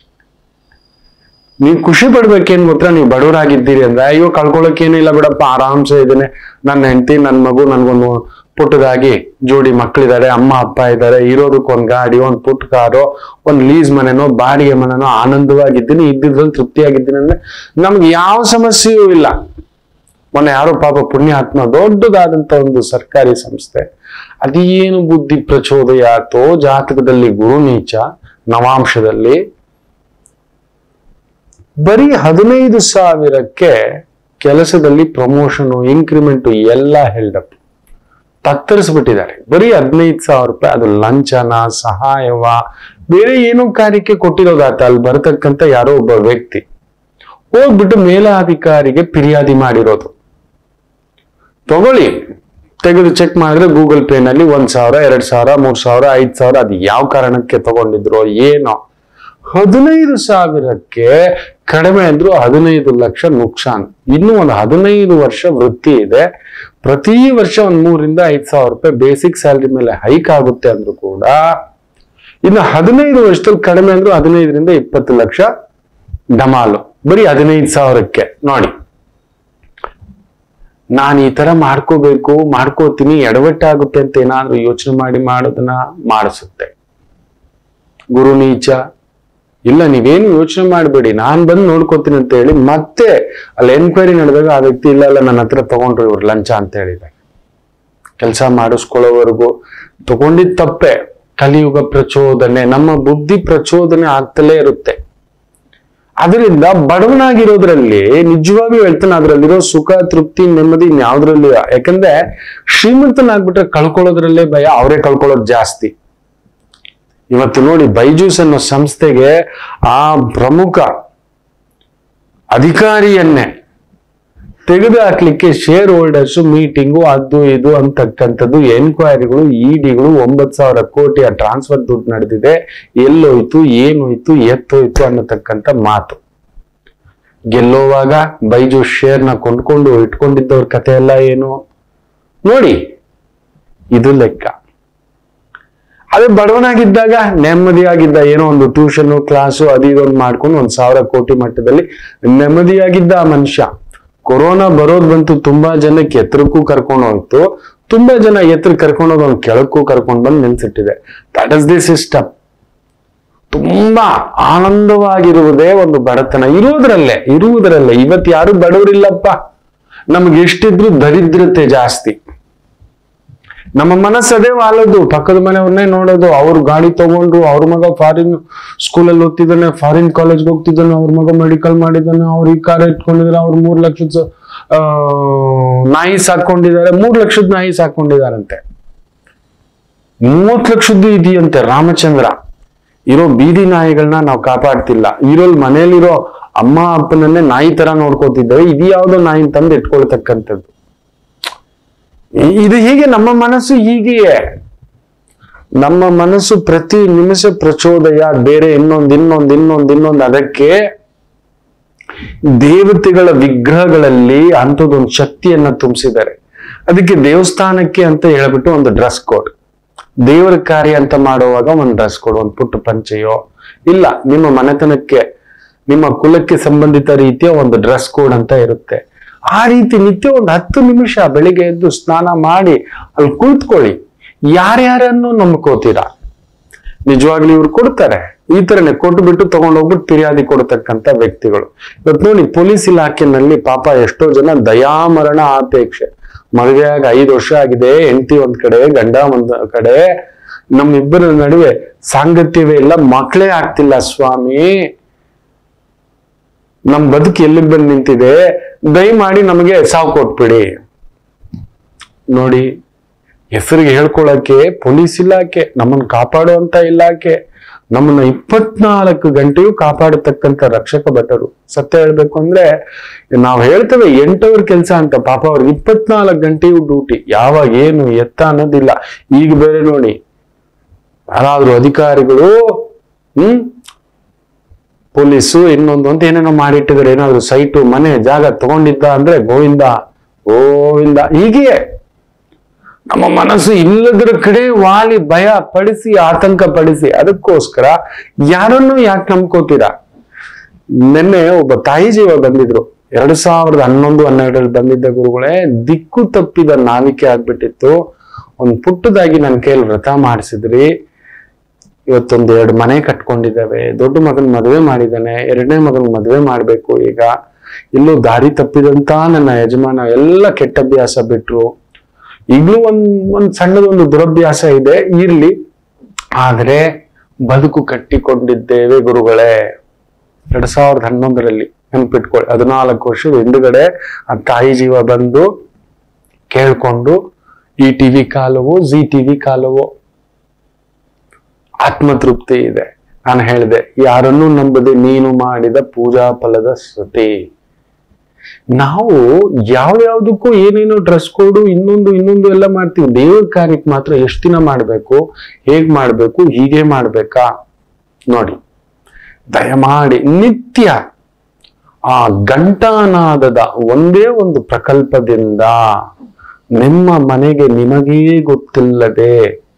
ನೀವು ಖುಷಿ ಪಡ್ಬೇಕೇನ್ ಗೊತ್ತಾ ನೀವು ಬಡವರಾಗಿದ್ದೀರಿ ಅಂದ್ರೆ ಅಯ್ಯೋ ಕಳ್ಕೊಳಕ್ಕೇನು ಇಲ್ಲ ಬಿಡಪ್ಪ ಆರಾಮ್ಸೆ ಇದ್ದೇನೆ ನನ್ನ ಹೆಂಡತಿ ನನ್ನ ಮಗು ನನ್ಗೊಂದು ಪುಟ್ಟದಾಗಿ ಜೋಡಿ ಮಕ್ಕಳಿದ್ದಾರೆ ಅಮ್ಮ ಅಪ್ಪ ಇದ್ದಾರೆ ಇರೋದಕ್ಕೆ ಒಂದ್ ಗಾಡಿ ಒಂದ್ ಪುಟ್ಟ ಕಾರು ಒಂದ್ ಲೀಸ್ ಮನೆನೋ ಬಾಡಿಗೆ ಮನೆನೋ ಆನಂದವಾಗಿದ್ದೀನಿ ಇದ್ದಿದ್ರಲ್ಲಿ ತೃಪ್ತಿಯಾಗಿದ್ದೀನಿ ಅಂದ್ರೆ ನಮ್ಗೆ ಯಾವ ಸಮಸ್ಯೆಯೂ ಇಲ್ಲ ಮೊನ್ನೆ ಯಾರೋ ಪಾಪ ಪುಣ್ಯಾತ್ಮ ದೊಡ್ಡದಾದಂತ ಒಂದು ಸರ್ಕಾರಿ ಸಂಸ್ಥೆ ಅದೇನು ಬುದ್ಧಿ ಪ್ರಚೋದಯಾತೋ ಜಾತಕದಲ್ಲಿ ಗುರು ನೀಚ ನವಾಂಶದಲ್ಲಿ ಬರೀ ಹದಿನೈದು ಸಾವಿರಕ್ಕೆ ಕೆಲಸದಲ್ಲಿ ಪ್ರಮೋಷನ್ ಇನ್ಕ್ರಿಮೆಂಟ್ ಎಲ್ಲ ಹೆಲ್ಡಪ್ ತತ್ತರಿಸ್ಬಿಟ್ಟಿದ್ದಾರೆ ಬರೀ ಹದಿನೈದು ಸಾವಿರ ರೂಪಾಯಿ ಅದು ಲಂಚನ ಸಹಾಯವ ಬೇರೆ ಏನೋ ಕಾರ್ಯಕ್ಕೆ ಕೊಟ್ಟಿರೋದಾತ ಅಲ್ಲಿ ಬರತಕ್ಕಂತ ಯಾರೋ ಒಬ್ಬ ವ್ಯಕ್ತಿ ಹೋಗ್ಬಿಟ್ಟು ಮೇಲಾಧಿಕಾರಿಗೆ ಫಿರ್ಯಾದಿ ಮಾಡಿರೋದು ತಗೊಳ್ಳಿ ತೆಗೆದು ಚೆಕ್ ಮಾಡಿದ್ರೆ ಗೂಗಲ್ ಪೇ ನಲ್ಲಿ ಒಂದ್ ಸಾವಿರ ಎರಡ್ ಸಾವಿರ ಮೂರ್ ಸಾವಿರ ಐದ್ ಸಾವಿರ ಅದು ಯಾವ ಕಾರಣಕ್ಕೆ ತಗೊಂಡಿದ್ರು ಏನೋ ಹದಿನೈದು ಸಾವಿರಕ್ಕೆ ಕಡಿಮೆ ಅಂದ್ರು ಹದಿನೈದು ಲಕ್ಷ ನುಕ್ಸಾನ್ ಇನ್ನು ಒಂದು ಹದಿನೈದು ವರ್ಷ ವೃತ್ತಿ ಇದೆ ಪ್ರತಿ ವರ್ಷ ಒಂದ್ ಮೂರಿಂದ ಐದ್ ಸಾವಿರ ರೂಪಾಯಿ ಬೇಸಿಕ್ ಸ್ಯಾಲ್ರಿ ಮೇಲೆ ಹೈಕ್ ಆಗುತ್ತೆ ಅಂದ್ರೂ ಕೂಡ ಇನ್ನು ಹದಿನೈದು ವರ್ಷದಲ್ಲಿ ಕಡಿಮೆ ಅಂದ್ರು ಹದಿನೈದರಿಂದ ಇಪ್ಪತ್ತು ಲಕ್ಷ ಡಮಾಲು ಬರೀ ಹದಿನೈದು ಸಾವಿರಕ್ಕೆ ನೋಡಿ ನಾನು ಈ ತರ ಮಾಡ್ಕೋಬೇಕು ಮಾಡ್ಕೋತೀನಿ ಎಡವಟ್ಟಾಗುತ್ತೆ ಅಂತ ಏನಾದ್ರೂ ಯೋಚನೆ ಮಾಡಿ ಮಾಡೋದನ್ನ ಮಾಡಿಸುತ್ತೆ ಗುರು ನೀಚ ಇಲ್ಲ ನೀವೇನು ಯೋಚನೆ ಮಾಡಬೇಡಿ ನಾನ್ ಬಂದು ನೋಡ್ಕೋತೀನಿ ಅಂತ ಹೇಳಿ ಮತ್ತೆ ಅಲ್ಲಿ ಎನ್ಕ್ವೈರಿ ನಡೆದಾಗ ಆ ವ್ಯಕ್ತಿ ಇಲ್ಲ ಇಲ್ಲ ನನ್ನ ಹತ್ರ ತಗೊಂಡ್ರು ಇವ್ರು ಲಂಚ ಅಂತ ಹೇಳಿದ್ದಾರೆ ಕೆಲಸ ಮಾಡಿಸ್ಕೊಳ್ಳೋವರೆಗೂ ತಗೊಂಡಿದ್ ತಪ್ಪೆ ಕಲಿಯುಗ ಪ್ರಚೋದನೆ ನಮ್ಮ ಬುದ್ಧಿ ಪ್ರಚೋದನೆ ಆಗ್ತಲೇ ಇರುತ್ತೆ ಅದರಿಂದ ಬಡವನಾಗಿರೋದ್ರಲ್ಲಿ ನಿಜವಾಗಿಯೂ ಹೇಳ್ತಾನೆ ಅದ್ರಲ್ಲಿರೋ ಸುಖ ತೃಪ್ತಿ ನೆಮ್ಮದಿ ಇನ್ಯಾವ್ದ್ರಲ್ಲಿ ಯಾಕಂದ್ರೆ ಶ್ರೀಮಂತನಾಗ್ಬಿಟ್ರೆ ಕಳ್ಕೊಳ್ಳೋದ್ರಲ್ಲೇ ಭಯ ಅವರೇ ಕಳ್ಕೊಳ್ಳೋದು ಜಾಸ್ತಿ ಇವತ್ತು ನೋಡಿ ಬೈಜೂಸ್ ಅನ್ನೋ ಸಂಸ್ಥೆಗೆ ಆ ಪ್ರಮುಖ ಅಧಿಕಾರಿಯನ್ನೇ ತೆಗೆದು ಹಾಕ್ಲಿಕ್ಕೆ ಶೇರ್ ಹೋಲ್ಡರ್ಸ್ ಮೀಟಿಂಗು ಅದು ಇದು ಅಂತಕ್ಕಂಥದ್ದು ಎನ್ಕ್ವೈರಿಗಳು ಇಡಿಗಳು ಒಂಬತ್ ಸಾವಿರ ಕೋಟಿಯ ಟ್ರಾನ್ಸ್ಫರ್ ದುಡ್ಡು ನಡೆದಿದೆ ಎಲ್ಲೋಯ್ತು ಏನೋಯ್ತು ಎತ್ತೋಯ್ತು ಅನ್ನತಕ್ಕಂಥ ಮಾತು ಗೆಲ್ಲೋವಾಗ ಬೈಜು ಶೇರ್ನ ಕೊಂಡ್ಕೊಂಡು ಇಟ್ಕೊಂಡಿದ್ದವ್ರ ಕತೆ ಎಲ್ಲ ಏನು ನೋಡಿ ಇದು ಲೆಕ್ಕ ಅದೇ ಬಡವನಾಗಿದ್ದಾಗ ನೆಮ್ಮದಿಯಾಗಿದ್ದ ಏನೋ ಒಂದು ಟ್ಯೂಷನ್ ಕ್ಲಾಸು ಅದು ಇದೊಂದು ಮಾಡ್ಕೊಂಡು ಒಂದ್ ಸಾವಿರ ಕೋಟಿ ಮಟ್ಟದಲ್ಲಿ ನೆಮ್ಮದಿಯಾಗಿದ್ದ ಆ ಮನುಷ್ಯ ಕೊರೋನಾ ಬರೋದ್ ಬಂತು ತುಂಬಾ ಜನಕ್ಕೆ ಎತ್ತರಕ್ಕೂ ಕರ್ಕೊಂಡು ಹೋಯ್ತು ತುಂಬಾ ಜನ ಎತ್ತರ ಕರ್ಕೊಂಡು ಹೋಗಿ ಅವ್ನ್ ಕೆಳಕ್ಕೂ ಕರ್ಕೊಂಡು ಬಂದು ನಿಲ್ಸಿಟ್ಟಿದೆ ದಟ್ ಇಸ್ ದಿ ಸಿಸ್ಟಮ್ ತುಂಬಾ ಆನಂದವಾಗಿರುವುದೇ ಒಂದು ಬಡತನ ಇರುವುದರಲ್ಲೇ ಇರುವುದರಲ್ಲೇ ಇವತ್ತು ಯಾರು ಬಡವರಿಲ್ಲಪ್ಪ ನಮ್ಗೆ ಎಷ್ಟಿದ್ರು ದರಿದ್ರತೆ ಜಾಸ್ತಿ ನಮ್ಮ ಮನಸ್ಸದೇ ವಾಲದು ಪಕ್ಕದ ಮನೆಯವ್ರನ್ನೇ ನೋಡೋದು ಅವ್ರು ಗಾಡಿ ತಗೊಂಡ್ರು ಅವ್ರ ಮಗ ಫಾರಿನ್ ಸ್ಕೂಲಲ್ಲಿ ಓದ್ತಿದ್ದಾನೆ ಫಾರಿನ್ ಕಾಲೇಜ್ಗೆ ಹೋಗ್ತಿದ್ದಾನೆ ಅವ್ರ ಮಗ ಮೆಡಿಕಲ್ ಮಾಡಿದ್ದಾನೆ ಅವ್ರು ಈ ಕಾರ್ ಇಟ್ಕೊಂಡಿದ್ದಾರೆ ಅವ್ರು ಮೂರ್ ಲಕ್ಷದ ಸ- ಆ, ನಾಯಿ ಸಾಕೊಂಡಿದ್ದಾರೆ ಮೂರ್ ಲಕ್ಷದ ನಾಯಿ ಸಾಕೊಂಡಿದಾರಂತೆ ಮೂವತ್ ಲಕ್ಷದ್ದು ಇದೆಯಂತೆ ರಾಮಚಂದ್ರ ಇರೋ ಬೀದಿ ನಾಯಿಗಳನ್ನ ನಾವು ಕಾಪಾಡ್ತಿಲ್ಲ ಇರೋಲ್ ಮನೇಲಿರೋ ಅಮ್ಮ ಅಪ್ಪನನ್ನೇ ನಾಯಿ ತರ ನೋಡ್ಕೋತಿದ್ದೇವೆ ಇದು ಯಾವ್ದೋ ನಾಯಿ ತಂದು ಇಟ್ಕೊಳ್ತಕ್ಕಂಥದ್ದು ಇ- ಇದು ಹೀಗೆ ನಮ್ಮ ಮನಸ್ಸು ಹೀಗೆಯೇ ನಮ್ಮ ಮನಸ್ಸು ಪ್ರತಿ ನಿಮಿಷ ಪ್ರಚೋದಯ ಬೇರೆ ಇನ್ನೊಂದ್ ಇನ್ನೊಂದ್ ಇನ್ನೊಂದ್ ಇನ್ನೊಂದ್ ಅದಕ್ಕೆ ದೇವತೆಗಳ ವಿಗ್ರಹಗಳಲ್ಲಿ ಅಂಥದ್ದೊಂದು ಶಕ್ತಿಯನ್ನ ತುಂಬಿಸಿದ್ದಾರೆ ಅದಕ್ಕೆ ದೇವಸ್ಥಾನಕ್ಕೆ ಅಂತ ಹೇಳ್ಬಿಟ್ಟು ಒಂದು ಡ್ರೆಸ್ ಕೋಡ್ ದೇವರ ಕಾರ್ಯ ಅಂತ ಮಾಡುವಾಗ ಒಂದು ಡ್ರೆಸ್ ಕೋಡ್ ಒಂದು ಪುಟ್ಟ ಪಂಚೆಯೋ ಇಲ್ಲ ನಿಮ್ಮ ಮನೆತನಕ್ಕೆ ನಿಮ್ಮ ಕುಲಕ್ಕೆ ಸಂಬಂಧಿತ ರೀತಿಯ ಒಂದು ಡ್ರೆಸ್ ಕೋಡ್ ಅಂತ ಇರುತ್ತೆ ಆ ರೀತಿ ನಿತ್ಯ ಒಂದು ಹತ್ತು ನಿಮಿಷ ಬೆಳಿಗ್ಗೆ ಎದ್ದು ಸ್ನಾನ ಮಾಡಿ ಅಲ್ಲಿ ಕುಳಿತುಕೊಳ್ಳಿ ಯಾರ್ಯಾರನ್ನು ನಂಬ್ಕೋತೀರಾ ನಿಜವಾಗ್ಲೂ ಇವ್ರು ಕೊಡ್ತಾರೆ ಈ ತರನೇ ಕೊಟ್ಟು ಬಿಟ್ಟು ತಗೊಂಡೋಗ್ಬಿಟ್ಟು ಫಿರ್ಯಾದಿ ಕೊಡ್ತಕ್ಕಂತ ವ್ಯಕ್ತಿಗಳು ಇವತ್ತು ನೋಡಿ ಪೊಲೀಸ್ ಇಲಾಖೆನಲ್ಲಿ ಪಾಪ ಎಷ್ಟೋ ಜನ ದಯಾಮರಣ ಆಪೇಕ್ಷೆ ಮದುವೆಯಾಗ ಐದು ವರ್ಷ ಆಗಿದೆ ಹೆಂಡತಿ ಒಂದ್ ಕಡೆ ಗಂಡ ಒಂದ್ ಕಡೆ ನಮ್ಮಿಬ್ಬರ ನಡುವೆ ಸಾಂಗತ್ಯವೇ ಇಲ್ಲ ಮಕ್ಕಳೇ ಆಗ್ತಿಲ್ಲ ಸ್ವಾಮಿ ನಮ್ ಬದುಕು ಎಲ್ಲಿಗೆ ಬಂದು ನಿಂತಿದೆ ದಯಮಾಡಿ ನಮಗೆ ಸಾವು ಕೊಟ್ಬಿಡಿ ನೋಡಿ ಹೆಸರಿಗೆ ಹೇಳ್ಕೊಳಕ್ಕೆ ಪೊಲೀಸ್ ಇಲಾಖೆ ನಮ್ಮನ್ನ ಕಾಪಾಡುವಂತ ಇಲಾಖೆ ನಮ್ಮನ್ನ ಇಪ್ಪತ್ನಾಲ್ಕು ಗಂಟೆಯೂ ಕಾಪಾಡತಕ್ಕಂತ ರಕ್ಷಕ ಭಟರು ಸತ್ಯ ಹೇಳ್ಬೇಕು ಅಂದ್ರೆ ನಾವು ಹೇಳ್ತೇವೆ ಎಂಟವರ್ ಕೆಲಸ ಅಂತ ಪಾಪ ಅವ್ರಿಗೆ ಇಪ್ಪತ್ನಾಲ್ಕು ಗಂಟೆಯೂ ಡ್ಯೂಟಿ ಯಾವಾಗ ಏನು ಎತ್ತ ಅನ್ನೋದಿಲ್ಲ ಈಗ ಬೇರೆ ನೋಡಿ ಯಾರಾದ್ರೂ ಅಧಿಕಾರಿಗಳು ಹ್ಮ್ ಪೊಲೀಸು ಇನ್ನೊಂದು ಅಂತ ಏನೇನೋ ಮಾಡಿಟ್ಟಿದ್ದಾರೆ ಏನಾದ್ರು ಸೈಟು ಮನೆ ಜಾಗ ತಗೊಂಡಿದ್ದ ಅಂದ್ರೆ ಗೋವಿಂದ ಗೋವಿಂದ ಹೀಗೆಯೇ ನಮ್ಮ ಮನಸ್ಸು ಇಲ್ಲದ್ರ ಕಡೆ ವಾಲಿ ಭಯ ಪಡಿಸಿ ಆತಂಕ ಪಡಿಸಿ ಅದಕ್ಕೋಸ್ಕರ ಯಾರನ್ನು ಯಾಕೆ ನಂಬ್ಕೋತೀರಾ ನಿನ್ನೆ ಒಬ್ಬ ತಾಯಿ ಜೀವ ಬಂದಿದ್ರು ಎರಡ್ ಸಾವಿರದ ಹನ್ನೊಂದು ಹನ್ನೆರಡರಲ್ಲಿ ಬಂದಿದ್ದ ಗುರುಗಳೇ ದಿಕ್ಕು ತಪ್ಪಿದ ನಾವಿಕೆ ಆಗ್ಬಿಟ್ಟಿತ್ತು ಒಂದ್ ಪುಟ್ಟದಾಗಿ ನನ್ನ ಕೈಯಲ್ಲಿ ವ್ರತ ಮಾಡಿಸಿದ್ರಿ ಇವತ್ತೊಂದು ಎರಡು ಮನೆ ಕಟ್ಕೊಂಡಿದ್ದಾವೆ ದೊಡ್ಡ ಮಗನ್ ಮದುವೆ ಮಾಡಿದ್ದಾನೆ ಎರಡನೇ ಮಗನ್ ಮದುವೆ ಮಾಡ್ಬೇಕು ಈಗ ಇಲ್ಲೂ ದಾರಿ ತಪ್ಪಿದಂತ ನನ್ನ ಯಜಮಾನ ಎಲ್ಲ ಕೆಟ್ಟ ಅಭ್ಯಾಸ ಬಿಟ್ರು ಈಗಲೂ ಒಂದ್ ಒಂದ್ ಸಣ್ಣದೊಂದು ದುರಭ್ಯಾಸ ಇದೆ ಇರ್ಲಿ ಆದ್ರೆ ಬದುಕು ಕಟ್ಟಿಕೊಂಡಿದ್ದೇವೆ ಗುರುಗಳೇ ಎರಡ್ ಸಾವಿರದ ಹನ್ನೊಂದರಲ್ಲಿ ನೆನ್ಪಿಟ್ಕೊಳ್ಳಿ ಹದಿನಾಲ್ಕು ವರ್ಷದ ಹಿಂದುಗಡೆ ಆ ತಾಯಿ ಜೀವ ಬಂದು ಕೇಳ್ಕೊಂಡು ಈ ಟಿವಿ ಕಾಲವೋ ಜಿ ಟಿವಿ ಕಾಲವೋ ಆತ್ಮತೃಪ್ತಿ ಇದೆ ನಾನು ಹೇಳಿದೆ ಯಾರನ್ನೂ ನಂಬದೆ ನೀನು ಮಾಡಿದ ಪೂಜಾ ಫಲದ ಶ್ರುತಿ ನಾವು ಯಾವ್ಯಾವ್ದಕ್ಕೂ ಏನೇನೋ ಡ್ರೆಸ್ ಕೋಡು ಇನ್ನೊಂದು ಇನ್ನೊಂದು ಎಲ್ಲ ಮಾಡ್ತೀವಿ ದೇವ್ರ ಕಾರ್ಯಕ್ಕೆ ಮಾತ್ರ ಎಷ್ಟು ದಿನ ಮಾಡ್ಬೇಕು ಹೇಗ್ ಮಾಡ್ಬೇಕು ಹೀಗೆ ಮಾಡ್ಬೇಕಾ ನೋಡಿ ದಯಮಾಡಿ ನಿತ್ಯ ಆ ಘಂಟಾನಾದದ ಒಂದೇ ಒಂದು ಪ್ರಕಲ್ಪದಿಂದ ನಿಮ್ಮ ಮನೆಗೆ ನಿಮಗೇ ಗೊತ್ತಿಲ್ಲದೆ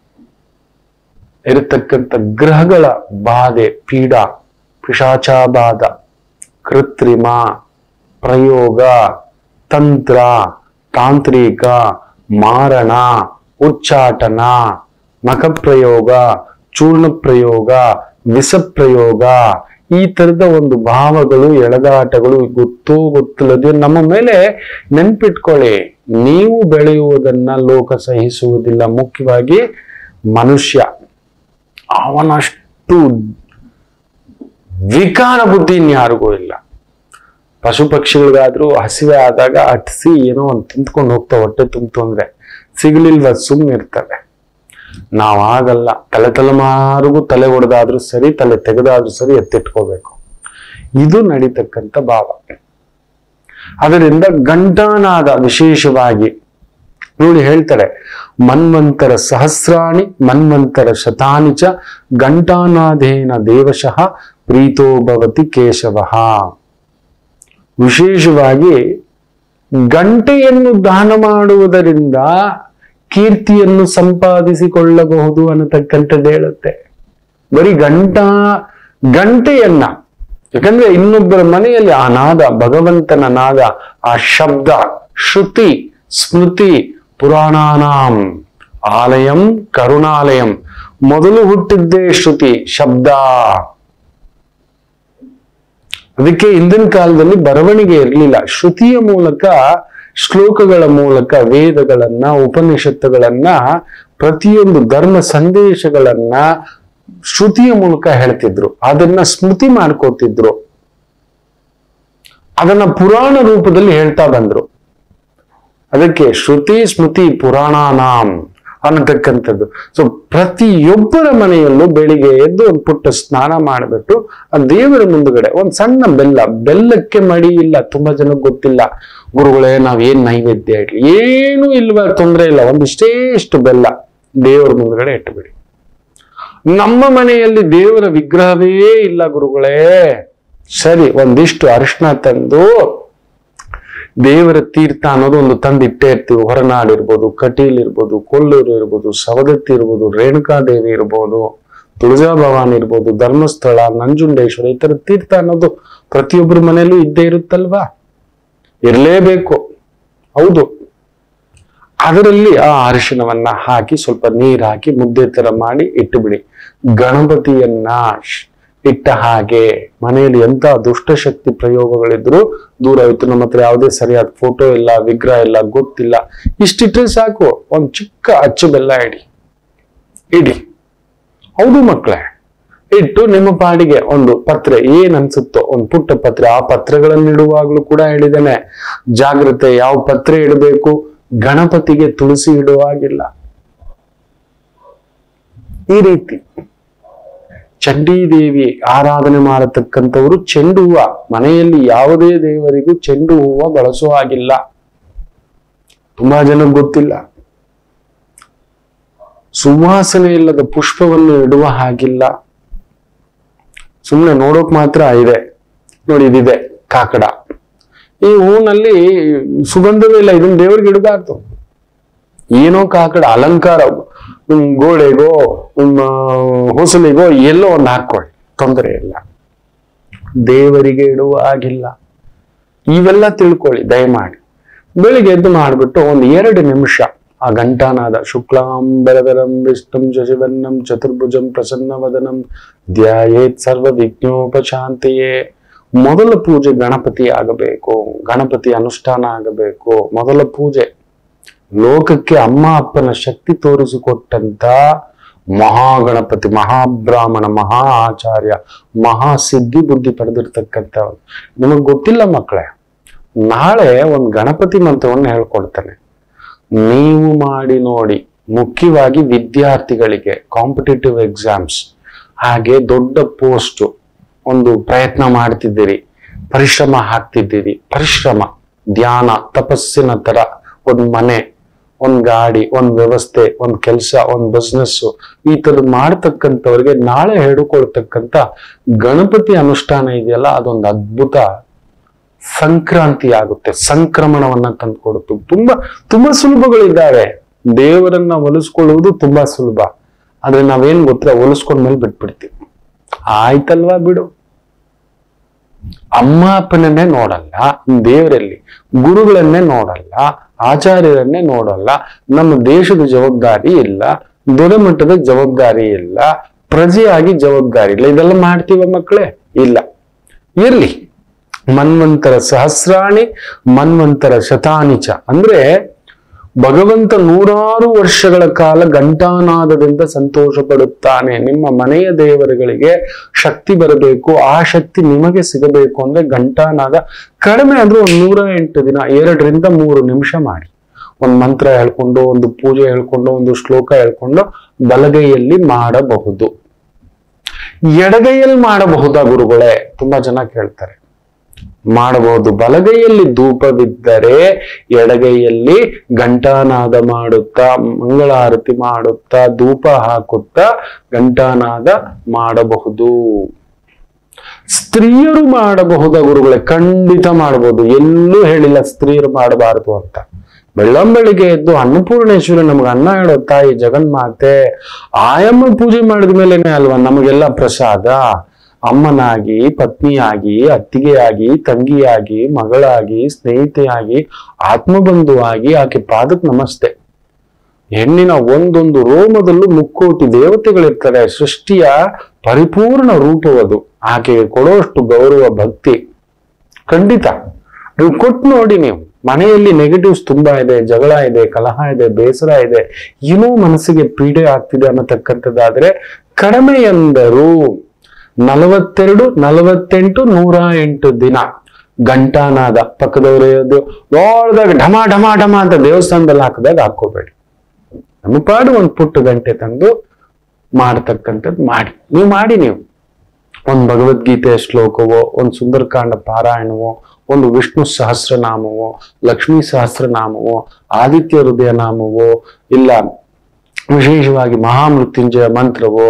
ಇರತಕ್ಕಂಥ ಗ್ರಹಗಳ ಬಾಧೆ ಪೀಡ ಪಿಶಾಚಾಬಾಧ ಕೃತ್ರಿಮ ಪ್ರಯೋಗ ತಂತ್ರ ತಾಂತ್ರಿಕ ಮಾರಣ ಉಚ್ಚಾಟನ ನಖಪ್ರಯೋಗ ಚೂರ್ಣ ಪ್ರಯೋಗ ವಿಷ ಪ್ರಯೋಗ ಈ ತರದ ಒಂದು ಭಾವಗಳು ಎಳೆದಾಟಗಳು ಗೊತ್ತೋ ಗೊತ್ತಿಲ್ಲದೆ ನಮ್ಮ ಮೇಲೆ ನೆನ್ಪಿಟ್ಕೊಳ್ಳಿ ನೀವು ಬೆಳೆಯುವುದನ್ನ ಲೋಕ ಸಹಿಸುವುದಿಲ್ಲ ಮುಖ್ಯವಾಗಿ ಮನುಷ್ಯ ಅವನಷ್ಟು ವಿಕಾರ ಬುದ್ಧಿ ಇನ್ಯಾರಿಗೂ ಇಲ್ಲ ಪಶು ಪಕ್ಷಿಗಳಿಗಾದ್ರೂ ಹಸಿವೆ ಆದಾಗ ಅಟ್ಸಿ ಏನೋ ಒಂದು ತಿಂದ್ಕೊಂಡು ಹೋಗ್ತಾ ಹೊಟ್ಟೆ ತುಂಬಿತು ಅಂದ್ರೆ ಸಿಗ್ಲಿಲ್ವ ಸುಮ್ಮನೆ ಇರ್ತವೆ ನಾವಾಗಲ್ಲ ತಲೆ ತಲೆಮಾರಿಗೂ ತಲೆ ಹೊಡೆದಾದ್ರೂ ಸರಿ ತಲೆ ತೆಗೆದಾದ್ರೂ ಸರಿ ಎತ್ತಿಟ್ಕೋಬೇಕು ಇದು ನಡೀತಕ್ಕಂಥ ಭಾವ ಅದರಿಂದ ಗಂಟಾನಾದ ವಿಶೇಷವಾಗಿ ನೋಡಿ ಹೇಳ್ತಾರೆ ಮನ್ವಂತರ ಸಹಸ್ರಾಣಿ ಮನ್ವಂತರ ಶತಾನಿ ಚ ಗಂಟಾನಾದೇನ ದೇವಶಃ ಪ್ರೀತೋ ಭವತಿ ಕೇಶವ ವಿಶೇಷವಾಗಿ ಗಂಟೆಯನ್ನು ದಾನ ಮಾಡುವುದರಿಂದ ಕೀರ್ತಿಯನ್ನು ಸಂಪಾದಿಸಿಕೊಳ್ಳಬಹುದು ಅನ್ನತಕ್ಕಂಥದ್ದು ಹೇಳುತ್ತೆ ಬರೀ ಗಂಟಾ ಗಂಟೆಯನ್ನ ಯಾಕಂದ್ರೆ ಇನ್ನೊಬ್ಬರ ಮನೆಯಲ್ಲಿ ಆ ನಾದ ಭಗವಂತನ ನಾದ ಆ ಶಬ್ದ ಶ್ರುತಿ ಸ್ಮೃತಿ ಪುರಾಣಾನಾಂ ಆಲಯಂ ಕರುಣಾಲಯಂ ಮೊದಲು ಹುಟ್ಟಿದ್ದೇ ಶ್ರುತಿ ಶಬ್ದ ಅದಕ್ಕೆ ಹಿಂದಿನ ಕಾಲದಲ್ಲಿ ಬರವಣಿಗೆ ಇರಲಿಲ್ಲ ಶ್ರುತಿಯ ಮೂಲಕ ಶ್ಲೋಕಗಳ ಮೂಲಕ ವೇದಗಳನ್ನ ಉಪನಿಷತ್ತುಗಳನ್ನ ಪ್ರತಿಯೊಂದು ಧರ್ಮ ಸಂದೇಶಗಳನ್ನ ಶ್ರುತಿಯ ಮೂಲಕ ಹೇಳ್ತಿದ್ರು ಅದನ್ನ ಸ್ಮೃತಿ ಮಾಡ್ಕೋತಿದ್ರು ಅದನ್ನ ಪುರಾಣ ರೂಪದಲ್ಲಿ ಹೇಳ್ತಾ ಬಂದ್ರು ಅದಕ್ಕೆ ಶ್ರುತಿ ಸ್ಮೃತಿ ಪುರಾಣಾನಾಂ ಅನ್ನತಕ್ಕಂಥದ್ದು ಸೊ ಪ್ರತಿಯೊಬ್ಬರ ಮನೆಯಲ್ಲೂ ಬೆಳಿಗ್ಗೆ ಎದ್ದು ಒಂದು ಪುಟ್ಟ ಸ್ನಾನ ಮಾಡಿಬಿಟ್ಟು ಆ ದೇವರ ಮುಂದುಗಡೆ ಒಂದ್ ಸಣ್ಣ ಬೆಲ್ಲ ಬೆಲ್ಲಕ್ಕೆ ಮಡಿ ಇಲ್ಲ ತುಂಬಾ ಜನಕ್ಕೆ ಗೊತ್ತಿಲ್ಲ ಗುರುಗಳೇ ನಾವ್ ಏನ್ ನೈವೇದ್ಯ ಇಡ್ಲಿ ಏನು ಇಲ್ವ ತೊಂದರೆ ಇಲ್ಲ ಒಂದಿಷ್ಟೇ ಇಷ್ಟು ಬೆಲ್ಲ ದೇವರ ಮುಂದುಗಡೆ ಇಟ್ಟುಬಿಡಿ ನಮ್ಮ ಮನೆಯಲ್ಲಿ ದೇವರ ವಿಗ್ರಹವೇ ಇಲ್ಲ ಗುರುಗಳೇ ಸರಿ ಒಂದಿಷ್ಟು ಅರಿಶಿನ ತಂದು ದೇವರ ತೀರ್ಥ ಅನ್ನೋದು ಒಂದು ತಂದು ಇಟ್ಟೇ ಇರ್ತೀವಿ ಹೊರನಾಡು ಇರ್ಬೋದು ಕಟೀಲ್ ಇರ್ಬೋದು ಕೊಲ್ಲೂರು ಇರ್ಬೋದು ಸವದತ್ತಿ ಇರ್ಬೋದು ರೇಣುಕಾದೇವಿ ಇರ್ಬೋದು ತುಳಜಾ ಭವಾನಿ ಇರ್ಬೋದು ಧರ್ಮಸ್ಥಳ ನಂಜುಂಡೇಶ್ವರ ಈ ತರ ತೀರ್ಥ ಅನ್ನೋದು ಪ್ರತಿಯೊಬ್ಬರ ಮನೆಯಲ್ಲೂ ಇದ್ದೇ ಇರುತ್ತಲ್ವಾ ಇರಲೇಬೇಕು ಹೌದು ಅದರಲ್ಲಿ ಆ ಅರಿಶಿನವನ್ನ ಹಾಕಿ ಸ್ವಲ್ಪ ನೀರ್ ಹಾಕಿ ಮುದ್ದೆ ತರ ಮಾಡಿ ಇಟ್ಟುಬಿಡಿ ಗಣಪತಿಯನ್ನ ಶ್- ಇಟ್ಟ ಹಾಗೆ ಮನೆಯಲ್ಲಿ ಎಂತ ದುಷ್ಟಶಕ್ತಿ ಪ್ರಯೋಗಗಳಿದ್ರು ದೂರ ಆಯ್ತು ನಮ್ಮ ಹತ್ರ ಯಾವುದೇ ಸರಿಯಾದ ಫೋಟೋ ಇಲ್ಲ ವಿಗ್ರಹ ಇಲ್ಲ ಗೊತ್ತಿಲ್ಲ ಇಷ್ಟಿಟ್ರೆ ಸಾಕು ಒಂದ್ ಚಿಕ್ಕ ಅಚ್ಚು ಬೆಲ್ಲ ಇಡಿ ಇಡಿ ಹೌದು ಮಕ್ಕಳೇ ಇಟ್ಟು ನಿಮ್ಮ ಪಾಡಿಗೆ ಒಂದು ಪತ್ರೆ ಏನ್ ಅನ್ಸುತ್ತೋ ಒಂದು ಪುಟ್ಟ ಪತ್ರೆ ಆ ಪತ್ರೆಗಳನ್ನು ಇಡುವಾಗ್ಲೂ ಕೂಡ ಹೇಳಿದ್ದೇನೆ ಜಾಗ್ರತೆ ಯಾವ ಪತ್ರೆ ಇಡಬೇಕು ಗಣಪತಿಗೆ ತುಳಸಿ ಇಡುವಾಗಿಲ್ಲ ಈ ರೀತಿ ಚಂಡೀ ದೇವಿ ಆರಾಧನೆ ಮಾಡತಕ್ಕಂಥವರು ಚೆಂಡು ಹೂವ ಮನೆಯಲ್ಲಿ ಯಾವುದೇ ದೇವರಿಗೂ ಚೆಂಡು ಹೂವ ಬಳಸೋ ಹಾಗಿಲ್ಲ ತುಂಬಾ ಜನ ಗೊತ್ತಿಲ್ಲ ಸುವಾಸನೆ ಇಲ್ಲದ ಪುಷ್ಪವನ್ನು ಇಡುವ ಹಾಗಿಲ್ಲ ಸುಮ್ಮನೆ ನೋಡೋಕ್ ಮಾತ್ರ ಇದೆ ನೋಡಿ ಇದಿದೆ ಕಾಕಡ ಈ ಹೂವಿನಲ್ಲಿ ಸುಗಂಧವೇ ಇಲ್ಲ ಇದನ್ನ ದೇವರಿಗೆ ಇಡಬಾರ್ದು ಏನೋ ಕಾಕಡ ಅಲಂಕಾರ ಹ್ಮ್, ಗೋಡೆಗೋ ಹ್ಮ್, ಆ, ಹೊಸಲಿಗೋ ಎಲ್ಲೋ ಒಂದು ಹಾಕೊಳ್ಳಿ ತೊಂದರೆ ಇಲ್ಲ ದೇವರಿಗೆ ಇಡುವ ಹಾಗಿಲ್ಲ ಇವೆಲ್ಲ ತಿಳ್ಕೊಳ್ಳಿ ದಯಮಾಡಿ ಬೆಳಿಗ್ಗೆ ಎದ್ದು ಮಾಡಿಬಿಟ್ಟು ಒಂದು ಎರಡು ನಿಮಿಷ ಆ ಘಂಟಾನಾದ ಶುಕ್ಲಾಂಬರಧರಂ ವಿಷ್ಣುಂ ಶಶಿವರ್ಣಂ ಚತುರ್ಭುಜಂ ಪ್ರಸನ್ನವದನಂ ಧ್ಯಾಯೇತ್ ಸರ್ವ ವಿಘ್ನೋಪಶಾಂತಿಯೇ ಮೊದಲ ಪೂಜೆ ಗಣಪತಿ ಆಗಬೇಕು ಗಣಪತಿ ಅನುಷ್ಠಾನ ಆಗಬೇಕು ಮೊದಲ ಪೂಜೆ ಲೋಕಕ್ಕೆ ಅಮ್ಮ ಅಪ್ಪನ ಶಕ್ತಿ ತೋರಿಸಿಕೊಟ್ಟಂತ ಮಹಾಗಣಪತಿ ಮಹಾಬ್ರಾಹ್ಮಣ ಮಹಾ ಆಚಾರ್ಯ ಮಹಾ ಸಿದ್ಧಿ ಬುದ್ಧಿ ಪಡೆದಿರ್ತಕ್ಕಂಥವ್ರು ನಿಮಗ್ ಗೊತ್ತಿಲ್ಲ ಮಕ್ಕಳೇ ನಾಳೆ ಒಂದು ಗಣಪತಿ ಮಂತ್ರವನ್ನು ಹೇಳ್ಕೊಡ್ತಾನೆ ನೀವು ಮಾಡಿ ನೋಡಿ ಮುಖ್ಯವಾಗಿ ವಿದ್ಯಾರ್ಥಿಗಳಿಗೆ ಕಾಂಪಿಟೇಟಿವ್ ಎಕ್ಸಾಮ್ಸ್ ಹಾಗೆ ದೊಡ್ಡ ಪೋಸ್ಟ್ ಒಂದು ಪ್ರಯತ್ನ ಮಾಡ್ತಿದ್ದೀರಿ ಪರಿಶ್ರಮ ಹಾಕ್ತಿದ್ದೀರಿ ಪರಿಶ್ರಮ ಧ್ಯಾನ ತಪಸ್ಸಿನ ತರ ಒಂದ್ ಮನೆ ಒಂದ್ ಗಾಡಿ ಒಂದ್ ವ್ಯವಸ್ಥೆ ಒಂದ್ ಕೆಲಸ ಒಂದ್ ಬಿಸ್ನೆಸ್ ಈ ತರದ್ ಮಾಡ್ತಕ್ಕಂಥವ್ರಿಗೆ ನಾಳೆ ಹೇಳಿಕೊಳ್ತಕ್ಕಂಥ ಗಣಪತಿ ಅನುಷ್ಠಾನ ಇದೆಯಲ್ಲ ಅದೊಂದು ಅದ್ಭುತ ಸಂಕ್ರಾಂತಿ ಆಗುತ್ತೆ ಸಂಕ್ರಮಣವನ್ನ ತಂದುಕೊಡುತ್ತೆ ತುಂಬಾ ತುಂಬಾ ಸುಲಭಗಳಿದ್ದಾವೆ ದೇವರನ್ನ ಒಲಿಸ್ಕೊಳ್ಳುವುದು ತುಂಬಾ ಸುಲಭ ಆದ್ರೆ ನಾವೇನ್ ಗೊತ್ತಾ ಒಲಿಸ್ಕೊಂಡ್ಮೇಲೆ ಬಿಟ್ಬಿಡ್ತೀವಿ ಆಯ್ತಲ್ವಾ ಬಿಡು ಅಮ್ಮ ಅಪ್ಪನನ್ನೇ ನೋಡಲ್ಲ ದೇವರಲ್ಲಿ ಗುರುಗಳನ್ನೇ ನೋಡಲ್ಲ ಆಚಾರ್ಯರನ್ನೇ ನೋಡಲ್ಲ ನಮ್ಮ ದೇಶದ ಜವಾಬ್ದಾರಿ ಇಲ್ಲ ದೊಡ್ಡಮಟ್ಟದ ಜವಾಬ್ದಾರಿ ಇಲ್ಲ ಪ್ರಜೆಯಾಗಿ ಜವಾಬ್ದಾರಿ ಇಲ್ಲ ಇದೆಲ್ಲ ಮಾಡ್ತೀವ ಮಕ್ಕಳೇ ಇಲ್ಲ ಇರ್ಲಿ ಮನ್ವಂತರ ಸಹಸ್ರಾಣಿ ಮನ್ವಂತರ ಶತಾನಿಚ ಅಂದ್ರೆ ಭಗವಂತ ನೂರಾರು ವರ್ಷಗಳ ಕಾಲ ಘಂಟಾನಾದದಿಂದ ಸಂತೋಷ ಪಡುತ್ತಾನೆ ನಿಮ್ಮ ಮನೆಯ ದೇವರುಗಳಿಗೆ ಶಕ್ತಿ ಬರಬೇಕು ಆ ಶಕ್ತಿ ನಿಮಗೆ ಸಿಗಬೇಕು ಅಂದ್ರೆ ಘಂಟಾನಾದ ಕಡಿಮೆ ಅಂದ್ರೆ ಒಂದು ನೂರ ಎಂಟು ದಿನ ಎರಡರಿಂದ ಮೂರು ನಿಮಿಷ ಮಾಡಿ ಒಂದು ಮಂತ್ರ ಹೇಳ್ಕೊಂಡು ಒಂದು ಪೂಜೆ ಹೇಳ್ಕೊಂಡು ಒಂದು ಶ್ಲೋಕ ಹೇಳ್ಕೊಂಡು ಬಲಗೈಯಲ್ಲಿ ಮಾಡಬಹುದು ಎಡಗೈಯಲ್ಲಿ ಮಾಡಬಹುದಾ ಗುರುಗಳೇ ತುಂಬಾ ಜನ ಕೇಳ್ತಾರೆ ಮಾಡಬಹುದು ಬಲಗೈಯಲ್ಲಿ ಧೂಪವಿದ್ದರೆ ಎಡಗೈಯಲ್ಲಿ ಘಂಟಾನಾದ ಮಾಡುತ್ತಾ ಮಂಗಳಾರತಿ ಮಾಡುತ್ತಾ ಧೂಪ ಹಾಕುತ್ತಾ ಘಂಟಾನಾದ ಮಾಡಬಹುದು ಸ್ತ್ರೀಯರು ಮಾಡಬಹುದ ಗುರುಗಳೇ ಖಂಡಿತ ಮಾಡಬಹುದು ಎಲ್ಲೂ ಹೇಳಿಲ್ಲ ಸ್ತ್ರೀಯರು ಮಾಡಬಾರದು ಅಂತ ಬೆಳ್ಳಂಬೆಳಿಗ್ಗೆ ಎದ್ದು ಅನ್ನಪೂರ್ಣೇಶ್ವರಿ ನಮ್ಗೆ ಅನ್ನ ಹೇಳೋ ತಾಯಿ ಜಗನ್ಮಾತೆ ಆಯಮ್ಮ ಪೂಜೆ ಮಾಡಿದ ಮೇಲೆನೆ ಅಲ್ವಾ ನಮಗೆಲ್ಲ ಪ್ರಸಾದ ಅಮ್ಮನಾಗಿ ಪತ್ನಿಯಾಗಿ ಅತ್ತಿಗೆಯಾಗಿ ತಂಗಿಯಾಗಿ ಮಗಳಾಗಿ ಸ್ನೇಹಿತೆಯಾಗಿ ಆತ್ಮಬಂಧುವಾಗಿ ಆಕೆ ಪಾದಕ್ಕೆ ನಮಸ್ತೆ ಹೆಣ್ಣಿನ ಒಂದೊಂದು ರೋಮದಲ್ಲೂ ಮುಕ್ಕೋಟಿ ದೇವತೆಗಳಿರ್ತಾರೆ ಸೃಷ್ಟಿಯ ಪರಿಪೂರ್ಣ ರೂಪವದು ಆಕೆಗೆ ಕೊಡುವಷ್ಟು ಗೌರವ ಭಕ್ತಿ ಖಂಡಿತ ನೀವು ಕೊಟ್ಟು ನೋಡಿ ನೀವು ಮನೆಯಲ್ಲಿ ನೆಗೆಟಿವ್ಸ್ ತುಂಬಾ ಇದೆ ಜಗಳ ಇದೆ ಕಲಹ ಇದೆ ಬೇಸರ ಇದೆ ಏನೋ ಮನಸ್ಸಿಗೆ ಪೀಡೆ ಆಗ್ತಿದೆ ಅನ್ನತಕ್ಕಂಥದ್ದಾದ್ರೆ ಕಡಿಮೆ ಎಂದರು ನಲವತ್ತೆರಡು ನಲವತ್ತೆಂಟು ನೂರ ಎಂಟು ದಿನ ಗಂಟಾನಾದ ಪಕ್ಕದವರು ನೋಡಿದಾಗ ಢಮ ಢಮ ಢಮ ಅಂತ ದೇವಸ್ಥಾನದಲ್ಲಿ ಹಾಕಿದಾಗ ಹಾಕೋಬೇಡಿ ನಮ್ಮ ಪಾಡು ಒಂದು ಪುಟ್ಟ ಗಂಟೆ ತಂದು ಮಾಡತಕ್ಕಂಥದ್ದು ಮಾಡಿ ನೀವು ಮಾಡಿ ನೀವು ಒಂದು ಭಗವದ್ಗೀತೆಯ ಶ್ಲೋಕವೋ ಒಂದು ಸುಂದರಕಾಂಡ ಪಾರಾಯಣವೋ ಒಂದು ವಿಷ್ಣು ಸಹಸ್ರನಾಮವೋ ಲಕ್ಷ್ಮೀ ಸಹಸ್ರನಾಮವೋ ಆದಿತ್ಯ ಹೃದಯ ನಾಮವೋ ಇಲ್ಲ ವಿಶೇಷವಾಗಿ ಮಹಾಮೃತ್ಯುಂಜಯ ಮಂತ್ರವೋ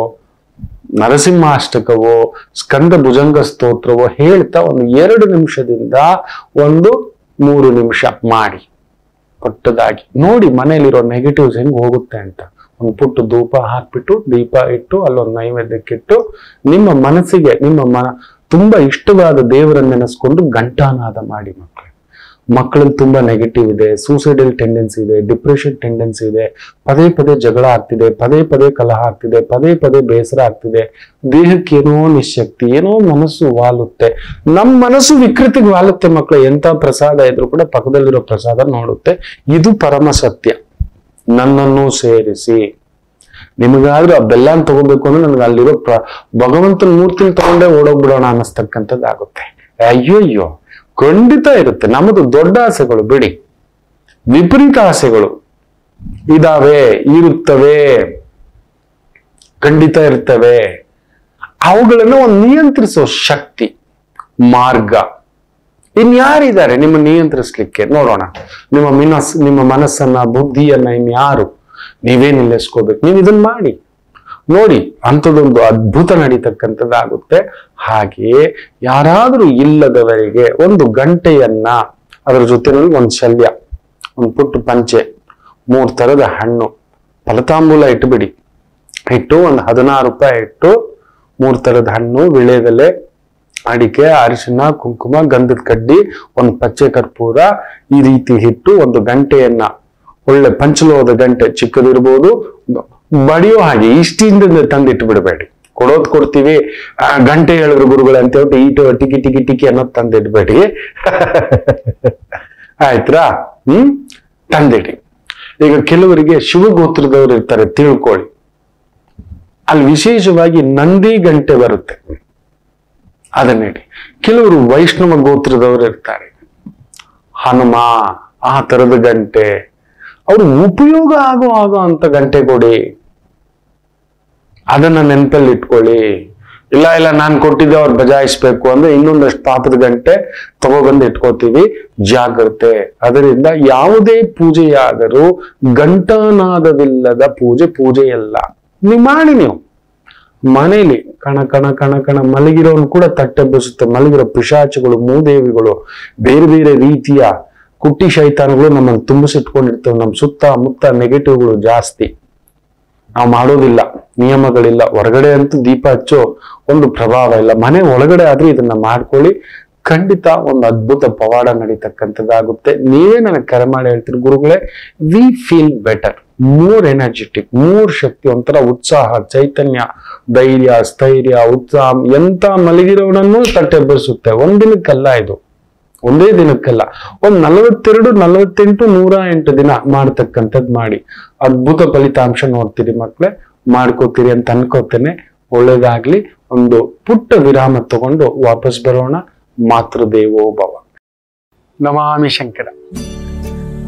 ನರಸಿಂಹಾಷ್ಟಕವೋ ಸ್ಕಂದ ಭುಜಂಗ ಸ್ತೋತ್ರವೋ ಹೇಳ್ತಾ ಒಂದು ಎರಡು ನಿಮಿಷದಿಂದ ಒಂದು ಮೂರು ನಿಮಿಷ ಮಾಡಿ ಪುಟ್ಟದಾಗಿ ನೋಡಿ ಮನೆಯಲ್ಲಿರೋ ನೆಗೆಟಿವ್ಸ್ ಹೆಂಗ್ ಹೋಗುತ್ತೆ ಅಂತ ಒಂದು ಪುಟ್ಟು ಧೂಪ ಹಾಕ್ಬಿಟ್ಟು ದೀಪ ಇಟ್ಟು ಅಲ್ಲೊಂದು ನೈವೇದ್ಯಕ್ಕಿಟ್ಟು ನಿಮ್ಮ ಮನಸ್ಸಿಗೆ ನಿಮ್ಮ ಮ ತುಂಬಾ ಇಷ್ಟವಾದ ದೇವರನ್ನ ನೆನೆಸ್ಕೊಂಡು ಘಂಟಾನಾದ ಮಾಡಿ ಮಕ್ಕಳು ಮಕ್ಕಳಲ್ಲಿ ತುಂಬಾ ನೆಗೆಟಿವ್ ಇದೆ ಸೂಸೈಡಲ್ ಟೆಂಡೆನ್ಸಿ ಇದೆ ಡಿಪ್ರೆಷನ್ ಟೆಂಡೆನ್ಸಿ ಇದೆ ಪದೇ ಪದೇ ಜಗಳ ಆಗ್ತಿದೆ ಪದೇ ಪದೇ ಕಲಹ ಆಗ್ತಿದೆ ಪದೇ ಪದೇ ಬೇಸರ ಆಗ್ತಿದೆ ದೇಹಕ್ಕೆ ಏನೋ ನಿಶಕ್ತಿ ಏನೋ ಮನಸ್ಸು ವಾಲುತ್ತೆ ನಮ್ಮ ಮನಸ್ಸು ವಿಕೃತಿಗೆ ವಾಲುತ್ತೆ ಮಕ್ಕಳು ಎಂತ ಪ್ರಸಾದ ಇದ್ರು ಕೂಡ ಪಕ್ಕದಲ್ಲಿರೋ ಪ್ರಸಾದ ನೋಡುತ್ತೆ ಇದು ಪರಮ ಸತ್ಯ ನನ್ನನ್ನು ಸೇರಿಸಿ ನಿಮಗಾದ್ರೂ ಆ ಬೆಲ್ಲನ್ ತಗೋಬೇಕು ಅಂದ್ರೆ ನನಗೆ ಅಲ್ಲಿರೋ ಪ್ರ ಭಗವಂತನ ಮೂರ್ತಿನ ತಗೊಂಡೇ ಓಡೋಗ್ಬಿಡೋಣ ಅನ್ನಿಸ್ತಕ್ಕಂಥದ್ದಾಗುತ್ತೆ ಅಯ್ಯೋ ಅಯ್ಯೋ ಖಂಡಿತ ಇರುತ್ತೆ ನಮ್ಮದು ದೊಡ್ಡ ಆಸೆಗಳು ಬಿಡಿ ವಿಪರೀತ ಆಸೆಗಳು ಇದಾವೆ ಇರುತ್ತವೆ ಖಂಡಿತ ಇರ್ತವೆ ಅವುಗಳನ್ನು ಒಂದು ನಿಯಂತ್ರಿಸೋ ಶಕ್ತಿ ಮಾರ್ಗ ಇನ್ಯಾರಿದ್ದಾರೆ ನಿಮ್ಮ ನಿಯಂತ್ರಿಸ್ಲಿಕ್ಕೆ ನೋಡೋಣ ನಿಮ್ಮ ಮಿನಸ್ ನಿಮ್ಮ ಮನಸ್ಸನ್ನ ಬುದ್ಧಿಯನ್ನ ಇನ್ಯಾರು ನೀವೇ ನಿಲ್ಲಿಸ್ಕೋಬೇಕು ನೀವು ಇದನ್ನ ಮಾಡಿ ನೋಡಿ ಅಂಥದ್ದೊಂದು ಅದ್ಭುತ ನಡೀತಕ್ಕಂಥದ್ದಾಗುತ್ತೆ ಹಾಗೆಯೇ ಯಾರಾದರೂ ಇಲ್ಲದವರಿಗೆ ಒಂದು ಗಂಟೆಯನ್ನ ಅದರ ಜೊತೆನಲ್ಲಿ ಒಂದು ಶಲ್ಯ ಒಂದು ಪುಟ್ಟ ಪಂಚೆ ಮೂರ್ ತರದ ಹಣ್ಣು ಫಲತಾಂಬೂಲ ಇಟ್ಬಿಡಿ ಇಟ್ಟು ಒಂದು ಹದಿನಾರು ರೂಪಾಯಿ ಇಟ್ಟು ಮೂರ್ ತರದ ಹಣ್ಣು ವಿಳೆದೆಲೆ ಅಡಿಕೆ ಅರಿಶಿನ ಕುಂಕುಮ ಗಂಧದ ಕಡ್ಡಿ ಒಂದು ಪಚ್ಚೆ ಕರ್ಪೂರ ಈ ರೀತಿ ಇಟ್ಟು ಒಂದು ಗಂಟೆಯನ್ನ ಒಳ್ಳೆ ಪಂಚಲೋಹದ ಗಂಟೆ ಚಿಕ್ಕದಿರ್ಬೋದು ಬಡಿಯೋ ಹಾಗೆ ಇಷ್ಟಿಂದ ತಂದಿಟ್ಟು ಬಿಡಬೇಡಿ ಕೊಡೋದ್ ಕೊಡ್ತೀವಿ ಆ, ಗಂಟೆ ಹೇಳಿದ್ರು ಗುರುಗಳು ಅಂತ ಹೇಳ್ಬಿಟ್ಟು ಈಟು ಟಿಕಿ ಟಿಕಿ ಟಿಕಿ ಅನ್ನೋದು ತಂದಿಡ್ಬೇಡಿ ಆಯ್ತ್ರಾ ಹ್ಮ್ ತಂದಿಡಿ ಈಗ ಕೆಲವರಿಗೆ ಶಿವಗೋತ್ರದವ್ರು ಇರ್ತಾರೆ ತಿಳ್ಕೊಳ್ಳಿ ಅಲ್ಲಿ ವಿಶೇಷವಾಗಿ ನಂದಿ ಗಂಟೆ ಬರುತ್ತೆ ಅದನ್ನಿಡಿ ಕೆಲವರು ವೈಷ್ಣವ ಗೋತ್ರದವರು ಇರ್ತಾರೆ ಹನುಮ ಆ ತರದ ಗಂಟೆ ಅವ್ರು ಉಪಯೋಗ ಆಗೋ ಆಗೋ ಅಂತ ಗಂಟೆ ಕೊಡಿ ಅದನ್ನ ನೆನಪಲ್ಲಿ ಇಟ್ಕೊಳ್ಳಿ ಇಲ್ಲ ಇಲ್ಲ ನಾನು ಕೊಟ್ಟಿದ್ದೆ ಅವ್ರು ಬಜಾಯಿಸ್ಬೇಕು ಅಂದ್ರೆ ಇನ್ನೊಂದಷ್ಟು ಪಾಪದ ಗಂಟೆ ತಗೊಬಂದು ಇಟ್ಕೋತೀವಿ ಜಾಗ್ರತೆ ಅದರಿಂದ ಯಾವುದೇ ಪೂಜೆಯಾದರೂ ಘಂಟಾನಾದವಿಲ್ಲದ ಪೂಜೆ ಪೂಜೆಯಲ್ಲ ನೀವು ಮಾಡಿ ನೀವು ಮನೇಲಿ ಕಣ ಕಣ ಕಣ ಕಣ ಮಲಗಿರೋನು ಕೂಡ ತಟ್ಟೆಬ್ಬಿಸುತ್ತೆ ಮಲಗಿರೋ ಪಿಶಾಚಗಳು ಮೂದೇವಿಗಳು ಬೇರೆ ಬೇರೆ ರೀತಿಯ ಕುಟ್ಟಿ ಶೈತಾನಗಳು ನಮ್ಮನ್ನು ತುಂಬಿಸಿಟ್ಕೊಂಡಿರ್ತವೆ ನಮ್ಮ ಸುತ್ತ ಮುತ್ತ ನೆಗೆಟಿವ್ಗಳು ಜಾಸ್ತಿ ನಾವು ಮಾಡೋದಿಲ್ಲ ನಿಯಮಗಳಿಲ್ಲ ಹೊರಗಡೆ ಅಂತೂ ದೀಪ ಹಚ್ಚೋ ಒಂದು ಪ್ರಭಾವ ಇಲ್ಲ ಮನೆ ಒಳಗಡೆ ಆದ್ರೂ ಇದನ್ನ ಮಾಡ್ಕೊಳ್ಳಿ ಖಂಡಿತ ಒಂದು ಅದ್ಭುತ ಪವಾಡ ನಡೀತಕ್ಕಂಥದ್ದಾಗುತ್ತೆ ನೀವೇ ನನಗೆ ಕರೆ ಮಾಡಿ ಹೇಳ್ತೀರಿ ಗುರುಗಳೇ we feel better more energetic more ಶಕ್ತಿ ಒಂಥರ ಉತ್ಸಾಹ ಚೈತನ್ಯ ಧೈರ್ಯ ಸ್ಥೈರ್ಯ ಉತ್ಸಾಹ ಎಂತ ಮಲಗಿರೋನನ್ನು ತಟ್ಟೆಬ್ಬರಿಸುತ್ತೆ ಒಂದಿನಕ್ಕಲ್ಲ ಇದು ಒಂದೇ ದಿನಕ್ಕಲ್ಲ ಒಂದ್ ನಲವತ್ತೆರಡು ನಲವತ್ತೆಂಟು ನೂರ ಎಂಟು ದಿನ ಮಾಡ್ತಕ್ಕಂಥದ್ದು ಮಾಡಿ ಅದ್ಭುತ ಫಲಿತಾಂಶ ನೋಡ್ತೀರಿ ಮಕ್ಳೇ ಮಾಡ್ಕೋತೀರಿ ಅಂತ ಅನ್ಕೋತೇನೆ ಒಳ್ಳೇದಾಗ್ಲಿ ಒಂದು ಪುಟ್ಟ ವಿರಾಮ ತಗೊಂಡು ವಾಪಸ್ ಬರೋಣ ಮಾತೃದೇವೋ ಭವ ನಮಾಮಿ ಶಂಕರ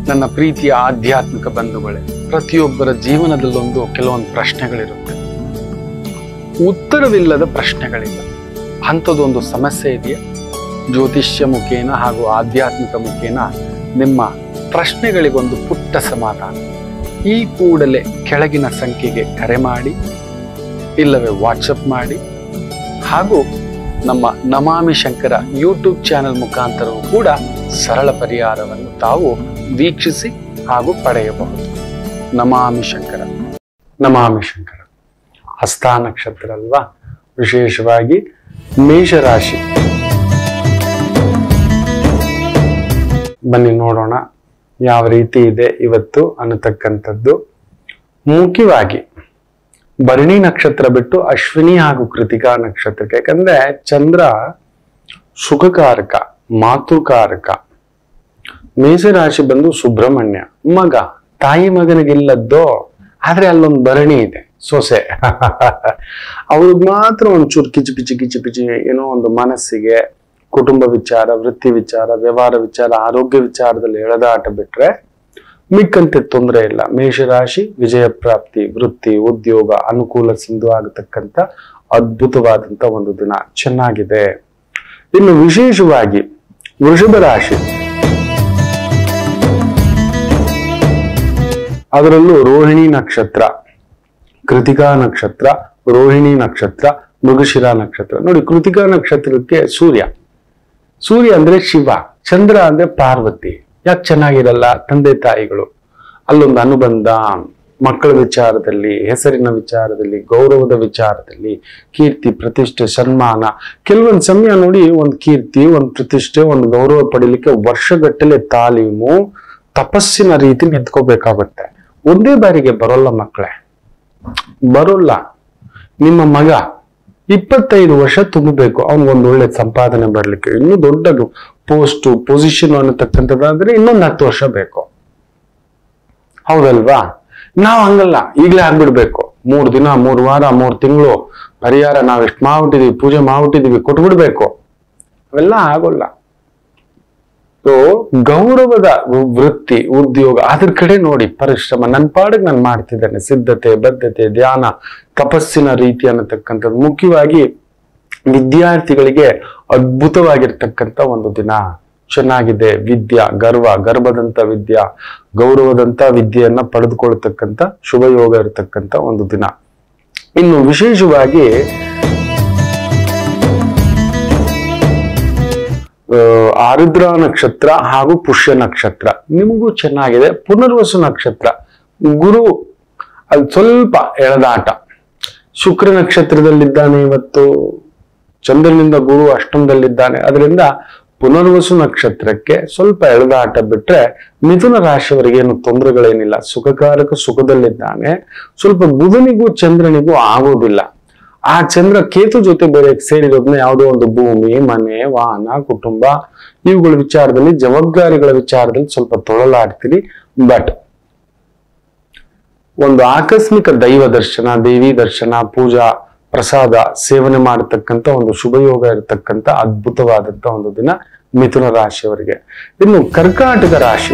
ನನ್ನ ಪ್ರೀತಿಯ ಆಧ್ಯಾತ್ಮಿಕ ಬಂಧುಗಳೇ ಪ್ರತಿಯೊಬ್ಬರ ಜೀವನದಲ್ಲೊಂದು ಕೆಲವೊಂದು ಪ್ರಶ್ನೆಗಳಿರುತ್ತೆ ಉತ್ತರವಿಲ್ಲದ ಪ್ರಶ್ನೆಗಳಿಲ್ಲ ಅಂಥದ್ದೊಂದು ಸಮಸ್ಯೆ ಇದೆಯಾ ಜ್ಯೋತಿಷ್ಯ ಮುಖೇನ ಹಾಗೂ ಆಧ್ಯಾತ್ಮಿಕ ಮುಖೇನ ನಿಮ್ಮ ಪ್ರಶ್ನೆಗಳಿಗೊಂದು ಪುಟ್ಟ ಸಮಾಧಾನ ಈ ಕೂಡಲೇ ಕೆಳಗಿನ ಸಂಖ್ಯೆಗೆ ಕರೆ ಮಾಡಿ ಇಲ್ಲವೇ ವಾಟ್ಸಪ್ ಮಾಡಿ ಹಾಗೂ ನಮ್ಮ ನಮಾಮಿ ಶಂಕರ ಯೂಟ್ಯೂಬ್ ಚಾನೆಲ್ ಮುಖಾಂತರವೂ ಕೂಡ ಸರಳ ಪರಿಹಾರವನ್ನು ತಾವು ವೀಕ್ಷಿಸಿ ಹಾಗೂ ಪಡೆಯಬಹುದು ನಮಾಮಿ ಶಂಕರ ನಮಾಮಿ ಶಂಕರ ಹಸ್ತ ನಕ್ಷತ್ರ ಅಲ್ವಾ ವಿಶೇಷವಾಗಿ ಮೇಷರಾಶಿ ಬನ್ನಿ ನೋಡೋಣ ಯಾವ ರೀತಿ ಇದೆ ಇವತ್ತು ಅನ್ನತಕ್ಕಂಥದ್ದು ಮುಖ್ಯವಾಗಿ ಭರಣಿ ನಕ್ಷತ್ರ ಬಿಟ್ಟು ಅಶ್ವಿನಿ ಹಾಗೂ ಕೃತಿಕಾ ನಕ್ಷತ್ರಕ್ಕೆ ಯಾಕಂದ್ರೆ ಚಂದ್ರ ಸುಖಕಾರಕ ಮಾತೃಕಾರಕ ಮೇಷರಾಶಿ ಬಂದು ಸುಬ್ರಹ್ಮಣ್ಯ ಮಗ ತಾಯಿ ಮಗನಿಗಿಲ್ಲದ್ದೋ ಆದ್ರೆ ಅಲ್ಲೊಂದು ಭರಣಿ ಇದೆ ಸೊಸೆ ಅವ್ರಿಗೆ ಮಾತ್ರ ಒಂದು ಚೂರು ಕಿಚಿ ಪಿಚಿ ಕಿಚಿ ಪಿಚಿ ಏನೋ ಒಂದು ಮನಸ್ಸಿಗೆ ಕುಟುಂಬ ವಿಚಾರ ವೃತ್ತಿ ವಿಚಾರ ವ್ಯವಹಾರ ವಿಚಾರ ಆರೋಗ್ಯ ವಿಚಾರದಲ್ಲಿ ಎಳೆದಾಟ ಬಿಟ್ರೆ ಮಿಕ್ಕಂತೆ ತೊಂದರೆ ಇಲ್ಲ ಮೇಷರಾಶಿ ವಿಜಯ ಪ್ರಾಪ್ತಿ ವೃತ್ತಿ ಉದ್ಯೋಗ ಅನುಕೂಲ ಸಿಂಧು ಆಗತಕ್ಕಂತ ಅದ್ಭುತವಾದಂತ ಒಂದು ದಿನ ಚೆನ್ನಾಗಿದೆ ಇನ್ನು ವಿಶೇಷವಾಗಿ ವೃಷಭ ರಾಶಿ ಅದರಲ್ಲೂ ರೋಹಿಣಿ ನಕ್ಷತ್ರ ಕೃತಿಕಾ ನಕ್ಷತ್ರ ರೋಹಿಣಿ ನಕ್ಷತ್ರ ಮೃಗಶಿರ ನಕ್ಷತ್ರ ನೋಡಿ ಕೃತಿಕಾ ನಕ್ಷತ್ರಕ್ಕೆ ಸೂರ್ಯ ಸೂರ್ಯ ಅಂದ್ರೆ ಶಿವ ಚಂದ್ರ ಅಂದ್ರೆ ಪಾರ್ವತಿ ಯಾಕೆ ಚೆನ್ನಾಗಿರಲ್ಲ ತಂದೆ ತಾಯಿಗಳು ಅಲ್ಲೊಂದು ಅನುಬಂಧ ಮಕ್ಕಳ ವಿಚಾರದಲ್ಲಿ ಹೆಸರಿನ ವಿಚಾರದಲ್ಲಿ ಗೌರವದ ವಿಚಾರದಲ್ಲಿ ಕೀರ್ತಿ ಪ್ರತಿಷ್ಠೆ ಸನ್ಮಾನ ಕೆಲವೊಂದು ಸಮಯ ನೋಡಿ ಒಂದು ಕೀರ್ತಿ ಒಂದು ಪ್ರತಿಷ್ಠೆ ಒಂದು ಗೌರವ ಪಡಿಲಿಕ್ಕೆ ವರ್ಷಗಟ್ಟಲೆ ತಾಲೀಮು ತಪಸ್ಸಿನ ರೀತಿ ನಿಂತ್ಕೋಬೇಕಾಗುತ್ತೆ ಒಂದೇ ಬಾರಿಗೆ ಬರೋಲ್ಲ ಮಕ್ಕಳೇ ಬರೋಲ್ಲ ನಿಮ್ಮ ಮಗ ಇಪ್ಪತ್ತೈದು ವರ್ಷ ತುಂಬಬೇಕು ಅವ್ನಿಗೊಂದು ಒಳ್ಳೆ ಸಂಪಾದನೆ ಬರ್ಲಿಕ್ಕೆ ಇನ್ನು ದೊಡ್ಡ ಪೋಸ್ಟ್ ಪೊಸಿಷನ್ ಅನ್ನತಕ್ಕಂಥದ್ದಾದ್ರೆ ಇನ್ನೊಂದು ಹತ್ತು ವರ್ಷ ಬೇಕು ಹೌದಲ್ವಾ ನಾವು ಹಂಗಲ್ಲ ಈಗಲೇ ಆಗ್ಬಿಡ್ಬೇಕು ಮೂರ್ ದಿನ ಮೂರ್ ವಾರ ಮೂರ್ ತಿಂಗಳು ಪರಿಹಾರ ನಾವ್ ಎಷ್ಟು ಮಾಡ್ಬಿಟ್ಟಿದೀವಿ ಪೂಜೆ ಮಾಡ್ಬಿಟ್ಟಿದೀವಿ ಕೊಟ್ಬಿಡ್ಬೇಕು ಅವೆಲ್ಲ ಆಗೋಲ್ಲ ಸೊ ಗೌರವದ ವೃತ್ತಿ ಉದ್ಯೋಗ ಅದ್ರ ಕಡೆ ನೋಡಿ ಪರಿಶ್ರಮ ನನ್ನ ಪಾಡಿಗೆ ನಾನು ಮಾಡ್ತಿದ್ದೇನೆ ಸಿದ್ಧತೆ ಬದ್ಧತೆ ಧ್ಯಾನ ತಪಸ್ಸಿನ ರೀತಿ ಅನ್ನತಕ್ಕಂಥದ್ದು ಮುಖ್ಯವಾಗಿ ವಿದ್ಯಾರ್ಥಿಗಳಿಗೆ ಅದ್ಭುತವಾಗಿರ್ತಕ್ಕಂಥ ಒಂದು ದಿನ ಚೆನ್ನಾಗಿದೆ ವಿದ್ಯಾ ಗರ್ವ ಗರ್ಭದಂತ ವಿದ್ಯಾ ಗೌರವದಂತ ವಿದ್ಯೆಯನ್ನ ಪಡೆದುಕೊಳ್ತಕ್ಕಂಥ ಶುಭ ಯೋಗ ಇರತಕ್ಕಂಥ ಒಂದು ದಿನ ಇನ್ನು ವಿಶೇಷವಾಗಿ ಆ, ಆರುದ್ರ ನಕ್ಷತ್ರ ಹಾಗೂ ಪುಷ್ಯ ನಕ್ಷತ್ರ ನಿಮಗೂ ಚೆನ್ನಾಗಿದೆ ಪುನರ್ವಸು ನಕ್ಷತ್ರ ಗುರು ಅದು ಸ್ವಲ್ಪ ಎಳೆದಾಟ ಶುಕ್ರ ನಕ್ಷತ್ರದಲ್ಲಿದ್ದಾನೆ ಇವತ್ತು ಚಂದ್ರನಿಂದ ಗುರು ಅಷ್ಟಮದಲ್ಲಿದ್ದಾನೆ ಅದರಿಂದ ಪುನರ್ವಸು ನಕ್ಷತ್ರಕ್ಕೆ ಸ್ವಲ್ಪ ಎಳೆದಾಟ ಬಿಟ್ರೆ ಮಿಥುನ ರಾಶಿಯವರಿಗೆ ಏನು ತೊಂದರೆಗಳೇನಿಲ್ಲ ಸುಖಕಾರಕ ಸುಖದಲ್ಲಿದ್ದಾನೆ ಸ್ವಲ್ಪ ಬುಧನಿಗೂ ಚಂದ್ರನಿಗೂ ಆಗೋದಿಲ್ಲ ಆ ಚಂದ್ರ ಕೇತು ಜೊತೆ ಬೇರೆ ಸೇರಿರೋದನ್ನ ಯಾವುದೋ ಒಂದು ಭೂಮಿ ಮನೆ ವಾಹನ ಕುಟುಂಬ ಇವುಗಳ ವಿಚಾರದಲ್ಲಿ ಜವಾಬ್ದಾರಿಗಳ ವಿಚಾರದಲ್ಲಿ ಸ್ವಲ್ಪ ತೊಳಲಾಡ್ತೀರಿ ಬಟ್ ಒಂದು ಆಕಸ್ಮಿಕ ದೈವ ದರ್ಶನ ದೇವಿ ದರ್ಶನ ಪೂಜಾ ಪ್ರಸಾದ ಸೇವನೆ ಮಾಡತಕ್ಕಂತ ಒಂದು ಶುಭಯೋಗ ಇರತಕ್ಕಂತ ಅದ್ಭುತವಾದಂತ ಒಂದು ದಿನ ಮಿಥುನ ರಾಶಿಯವರಿಗೆ ಇನ್ನು ಕರ್ಕಾಟಕ ರಾಶಿ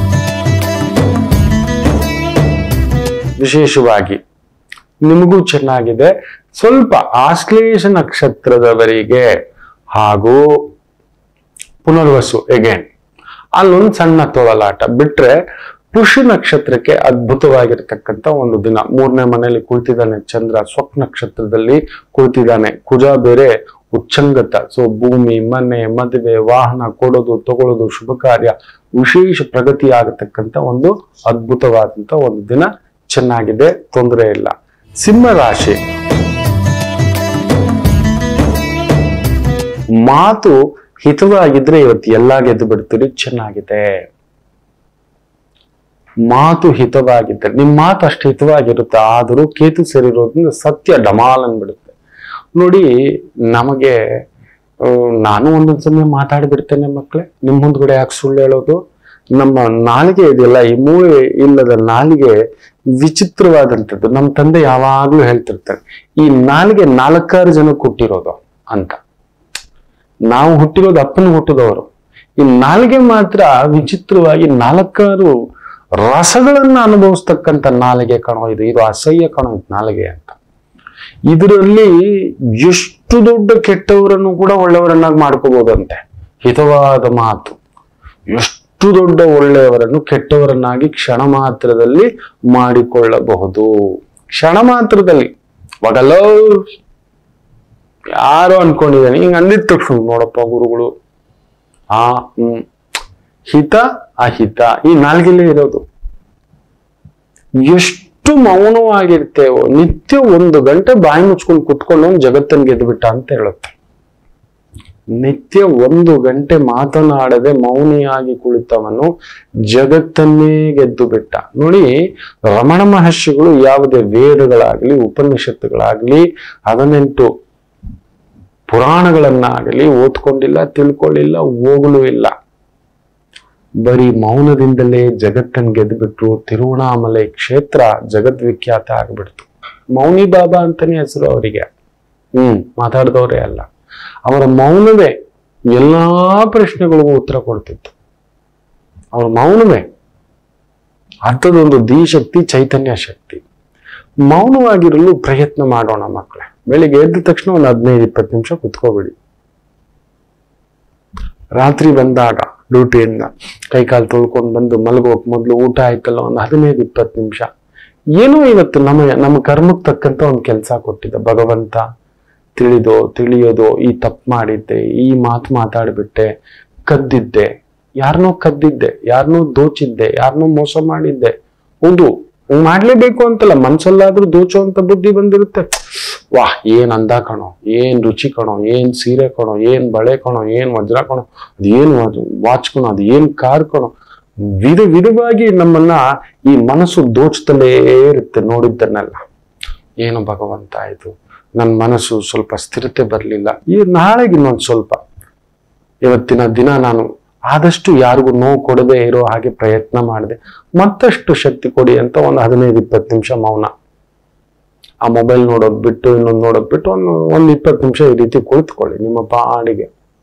ವಿಶೇಷವಾಗಿ ನಿಮಗೂ ಚೆನ್ನಾಗಿದೆ ಸ್ವಲ್ಪ ಆಶ್ಲೇಷ ನಕ್ಷತ್ರದವರಿಗೆ ಹಾಗೂ ಪುನರ್ವಸು ಎಗೇನ್ ಅಲ್ಲೊಂದು ಸಣ್ಣ ತೊಳಲಾಟ ಬಿಟ್ರೆ ಪುಷ್ಯ ನಕ್ಷತ್ರಕ್ಕೆ ಅದ್ಭುತವಾಗಿರ್ತಕ್ಕಂಥ ಒಂದು ದಿನ ಮೂರನೇ ಮನೆಯಲ್ಲಿ ಕುಳಿತಿದ್ದಾನೆ ಚಂದ್ರ ಸ್ವಕ್ ನಕ್ಷತ್ರದಲ್ಲಿ ಕುಳಿತಿದ್ದಾನೆ ಕುಜ ಬೇರೆ ಉಚ್ಚಂಗತ ಸೊ ಭೂಮಿ ಮನೆ ಮದುವೆ ವಾಹನ ಕೊಡೋದು ತಗೊಳ್ಳೋದು ಶುಭ ಕಾರ್ಯ ವಿಶೇಷ ಪ್ರಗತಿ ಆಗತಕ್ಕಂಥ ಒಂದು ಅದ್ಭುತವಾದಂತ ಒಂದು ದಿನ ಚೆನ್ನಾಗಿದೆ ತೊಂದರೆ ಇಲ್ಲ ಸಿಂಹ ರಾಶಿ ಮಾತು ಹಿತವಾಗಿದ್ರೆ ಇವತ್ತು ಎಲ್ಲಾ ಗೆದ್ದು ಬಿಡ್ತೀರಿ ಚೆನ್ನಾಗಿದೆ ಮಾತು ಹಿತವಾಗಿದ್ದರೆ ನಿಮ್ ಮಾತು ಅಷ್ಟು ಹಿತವಾಗಿರುತ್ತೆ ಆದರೂ ಕೇತು ಸೇರಿರೋದ್ರಿಂದ ಸತ್ಯ ಡಮಾಲ್ ಅನ್ಬಿಡುತ್ತೆ ನೋಡಿ ನಮಗೆ ಆ, ನಾನು ಒಂದೊಂದ್ ಸಮಯ ಮಾತಾಡ್ಬಿಡ್ತೇನೆ ಮಕ್ಕಳೇ ನಿಮ್ ಮುಂದ್ಗಡೆ ಯಾಕೆ ಸುಳ್ಳು ಹೇಳೋದು ನಮ್ಮ ನಾಲಿಗೆ ಇದೆಯಲ್ಲ ಈ ಮೂಳೆ ಇಲ್ಲದ ನಾಲಿಗೆ ವಿಚಿತ್ರವಾದಂಥದ್ದು ನಮ್ಮ ತಂದೆ ಯಾವಾಗ್ಲೂ ಹೇಳ್ತಿರ್ತಾರೆ ಈ ನಾಲಿಗೆ ನಾಲ್ಕಾರು ಜನ ಹುಟ್ಟಿರೋದು ಅಂತ ನಾವು ಹುಟ್ಟಿರೋದು ಅಪ್ಪನ ಹುಟ್ಟಿದವರು ಈ ನಾಲ್ಗೆ ಮಾತ್ರ ವಿಚಿತ್ರವಾಗಿ ನಾಲ್ಕಾರು ರಸಗಳನ್ನ ಅನುಭವಿಸ್ತಕ್ಕಂಥ ನಾಲಿಗೆ ಕಣೋ ಇದು ಇದು ಅಸಹ್ಯ ಕಣೋ ಇದು ನಾಲಿಗೆ ಅಂತ ಇದರಲ್ಲಿ ಎಷ್ಟು ದೊಡ್ಡ ಕೆಟ್ಟವರನ್ನು ಕೂಡ ಒಳ್ಳೆಯವರನ್ನಾಗಿ ಮಾಡ್ಕೋಬಹುದಂತೆ ಹಿತವಾದ ಮಾತು ಎಷ್ಟು ದೊಡ್ಡ ಒಳ್ಳೆಯವರನ್ನು ಕೆಟ್ಟವರನ್ನಾಗಿ ಕ್ಷಣ ಮಾತ್ರದಲ್ಲಿ ಮಾಡಿಕೊಳ್ಳಬಹುದು ಕ್ಷಣ ಮಾತ್ರದಲ್ಲಿ ಒಗಲ್ಲ ಯಾರು ಅನ್ಕೊಂಡಿದ್ದಾನೆ ಹಿಂಗ ಅಂದಿದ ತಕ್ಷಣ ನೋಡಪ್ಪ ಗುರುಗಳು ಆ ಹ್ಮ್ ಹಿತ ಅಹಿತ ಈ ನಾಲ್ಗಿಲ್ಲೇ ಇರೋದು ಎಷ್ಟು ಮೌನವಾಗಿರ್ತೇವೋ ನಿತ್ಯ ಒಂದು ಗಂಟೆ ಬಾಯಿ ಮುಚ್ಕೊಂಡು ಕುತ್ಕೊಂಡು ಜಗತ್ತನ್ನು ಗೆದ್ದು ಬಿಟ್ಟ ಅಂತ ಹೇಳುತ್ತೆ ನಿತ್ಯ ಒಂದು ಗಂಟೆ ಮಾತನಾಡದೆ ಮೌನಿಯಾಗಿ ಕುಳಿತವನು ಜಗತ್ತನ್ನೇ ಗೆದ್ದು ಬಿಟ್ಟ ನೋಡಿ ರಮಣ ಮಹರ್ಷಿಗಳು ಯಾವುದೇ ವೇದಗಳಾಗ್ಲಿ ಉಪನಿಷತ್ತುಗಳಾಗ್ಲಿ ಹದಿನೆಂಟು ಪುರಾಣಗಳನ್ನಾಗಲಿ ಓದ್ಕೊಂಡಿಲ್ಲ ತಿಳ್ಕೊಳ್ಳಿಲ್ಲ ಹೋಗಲೂ ಇಲ್ಲ ಬರೀ ಮೌನದಿಂದಲೇ ಜಗತ್ತನ್ನು ಗೆದ್ದುಬಿಟ್ರು ತಿರುವಣಾಮಲೈ ಕ್ಷೇತ್ರ ಜಗದ್ವಿಖ್ಯಾತ ಆಗ್ಬಿಡ್ತು ಮೌನಿ ಬಾಬಾ ಅಂತಾನೆ ಹೆಸರು ಅವರಿಗೆ ಹ್ಮ್ ಮಾತಾಡ್ದವ್ರೆ ಅಲ್ಲ ಅವರ ಮೌನವೇ ಎಲ್ಲಾ ಪ್ರಶ್ನೆಗಳಿಗೂ ಉತ್ತರ ಕೊಡ್ತಿತ್ತು ಅವರ ಮೌನವೇ ಅರ್ಥದೊಂದು ದಿ ಶಕ್ತಿ ಚೈತನ್ಯ ಶಕ್ತಿ ಮೌನವಾಗಿರಲು ಪ್ರಯತ್ನ ಮಾಡೋಣ ಮಕ್ಕಳೇ ಬೆಳಿಗ್ಗೆ ಎದ್ದ ತಕ್ಷಣ ಒಂದು ಹದಿನೈದು ಇಪ್ಪತ್ತು ನಿಮಿಷ ಕುತ್ಕೋಬಿಡಿ ರಾತ್ರಿ ಬಂದಾಗ ಡ್ಯೂಟಿಯಿಂದ ಕೈಕಾಲು ತೊಳ್ಕೊಂಡು ಬಂದು ಮಲಗೋಕ್ ಮೊದಲು ಊಟ ಆಯ್ತಲ್ಲ ಒಂದು ಹದಿನೈದು ಇಪ್ಪತ್ತು ನಿಮಿಷ ಏನೋ ಇವತ್ತು ನಮ್ಮ ನಮ್ಮ ಕರ್ಮಕ್ಕೆ ತಕ್ಕಂತ ಒಂದು ಕೆಲಸ ಕೊಟ್ಟಿದ್ದ ಭಗವಂತ ತಿಳಿದೋ ತಿಳಿಯೋದೋ ಈ ತಪ್ಪು ಮಾಡಿದ್ದೆ ಈ ಮಾತು ಮಾತಾಡ್ಬಿಟ್ಟೆ ಕದ್ದಿದ್ದೆ ಯಾರನ್ನೋ ಕದ್ದಿದ್ದೆ ಯಾರನ್ನೋ ದೋಚಿದ್ದೆ ಯಾರನ್ನೋ ಮೋಸ ಮಾಡಿದ್ದೆ ಹೌದು ಹಂಗ್ ಮಾಡ್ಲೇಬೇಕು ಅಂತಲ್ಲ ಮನ್ಸಲ್ಲಾದ್ರೂ ದೋಚುವಂತ ಬುದ್ಧಿ ಬಂದಿರುತ್ತೆ ವಾಹ್ ಏನ್ ಅಂದ ಕಣೋ ಏನ್ ರುಚಿ ಕಣೋ ಏನ್ ಸೀರೆ ಕಣೋ ಏನ್ ಬಳೆ ಕಣೋ ಏನ್ ವಜ್ರ ಕಣೋ ಅದೇನ್ ವಾಚ್ ಕಣೋ ಅದ್ ಏನ್ ಕಾರ್ ಕಣೋ ವಿಧ ವಿಧವಾಗಿ ನಮ್ಮನ್ನ ಈ ಮನಸ್ಸು ದೋಚ್ತಲೇ ಇರುತ್ತೆ ನೋಡಿದ್ದನ್ನೆಲ್ಲ ಏನು ಭಗವಂತ ಆಯ್ತು ನನ್ನ ಮನಸ್ಸು ಸ್ವಲ್ಪ ಸ್ಥಿರತೆ ಬರಲಿಲ್ಲ ಈ ನಾಳೆಗೆ ಇನ್ನೊಂದು ಸ್ವಲ್ಪ ಇವತ್ತಿನ ದಿನ ನಾನು ಆದಷ್ಟು ಯಾರಿಗೂ ನೋವು ಕೊಡದೆ ಇರೋ ಹಾಗೆ ಪ್ರಯತ್ನ ಮಾಡಿದೆ ಮತ್ತಷ್ಟು ಶಕ್ತಿ ಕೊಡಿ ಅಂತ ಒಂದು ಹದಿನೈದು ಇಪ್ಪತ್ತು ನಿಮಿಷ ಮೌನ ಆ ಮೊಬೈಲ್ ನೋಡೋದ್ ಬಿಟ್ಟು ಇನ್ನೊಂದು ನೋಡೋದ್ ಬಿಟ್ಟು ಒಂದು ಒಂದು ಇಪ್ಪತ್ತು ನಿಮಿಷ ಈ ರೀತಿ ಕುಳಿತುಕೊಳ್ಳಿ ನಿಮ್ಮ ಪಾಡಿಗೆ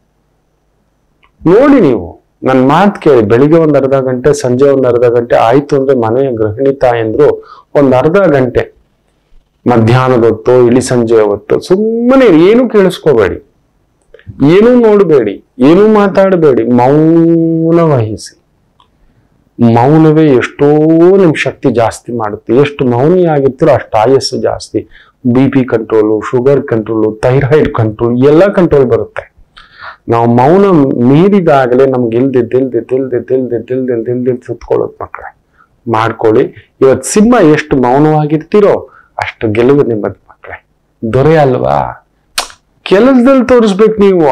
ನೋಡಿ ನೀವು ನನ್ನ ಮಾತು ಕೇಳಿ ಬೆಳಿಗ್ಗೆ ಒಂದ್ ಅರ್ಧ ಗಂಟೆ ಸಂಜೆ ಒಂದ್ ಅರ್ಧ ಗಂಟೆ ಆಯ್ತು ಅಂದ್ರೆ ಮನೆಯ ಗೃಹಿಣಿ ತಾಯಂದ್ರು ಒಂದ್ ಅರ್ಧ ಗಂಟೆ ಮಧ್ಯಾಹ್ನದ ಹೊತ್ತು ಇಳಿ ಸಂಜೆ ಹೊತ್ತು ಸುಮ್ಮನೆ ಏನು ಕೇಳಿಸ್ಕೋಬೇಡಿ ಏನೂ ನೋಡಬೇಡಿ ಏನೂ ಮಾತಾಡಬೇಡಿ ಮೌನ ವಹಿಸಿ ಮೌನವೇ ಎಷ್ಟೋ ನಿಮ್ ಶಕ್ತಿ ಜಾಸ್ತಿ ಮಾಡುತ್ತೆ ಎಷ್ಟು ಮೌನಿ ಆಗಿರ್ತೀರೋ ಅಷ್ಟು ಆಯಸ್ಸು ಜಾಸ್ತಿ B P control sugar control thyroid control ಎಲ್ಲ ಕಂಟ್ರೋಲ್ ಬರುತ್ತೆ ನಾವು ಮೌನ ಮೀರಿದಾಗಲೇ ನಮ್ಗೆ ಇಲ್ದಿದ್ದು ಇಲ್ದಿದ್ದು ಇಲ್ದಿದ್ದು ಇಲ್ದಿದ್ದು ಇಲ್ದಿದ್ದು ಇಲ್ದಿದ್ದು ಸುತ್ಕೊಳ್ಳೋದು ಮಕ್ಕಳೇ ಮಾಡ್ಕೊಳ್ಳಿ ಇವತ್ತು ಸಿಂಹ ಎಷ್ಟು ಮೌನವಾಗಿರ್ತೀರೋ ಅಷ್ಟು ಗೆಲುವು ನಿಮ್ಮದು ಮಕ್ಕಳೇ ದೊರೆ ಅಲ್ವಾ ಕೆಲಸದಲ್ಲಿ ತೋರಿಸ್ಬೇಕು ನೀವು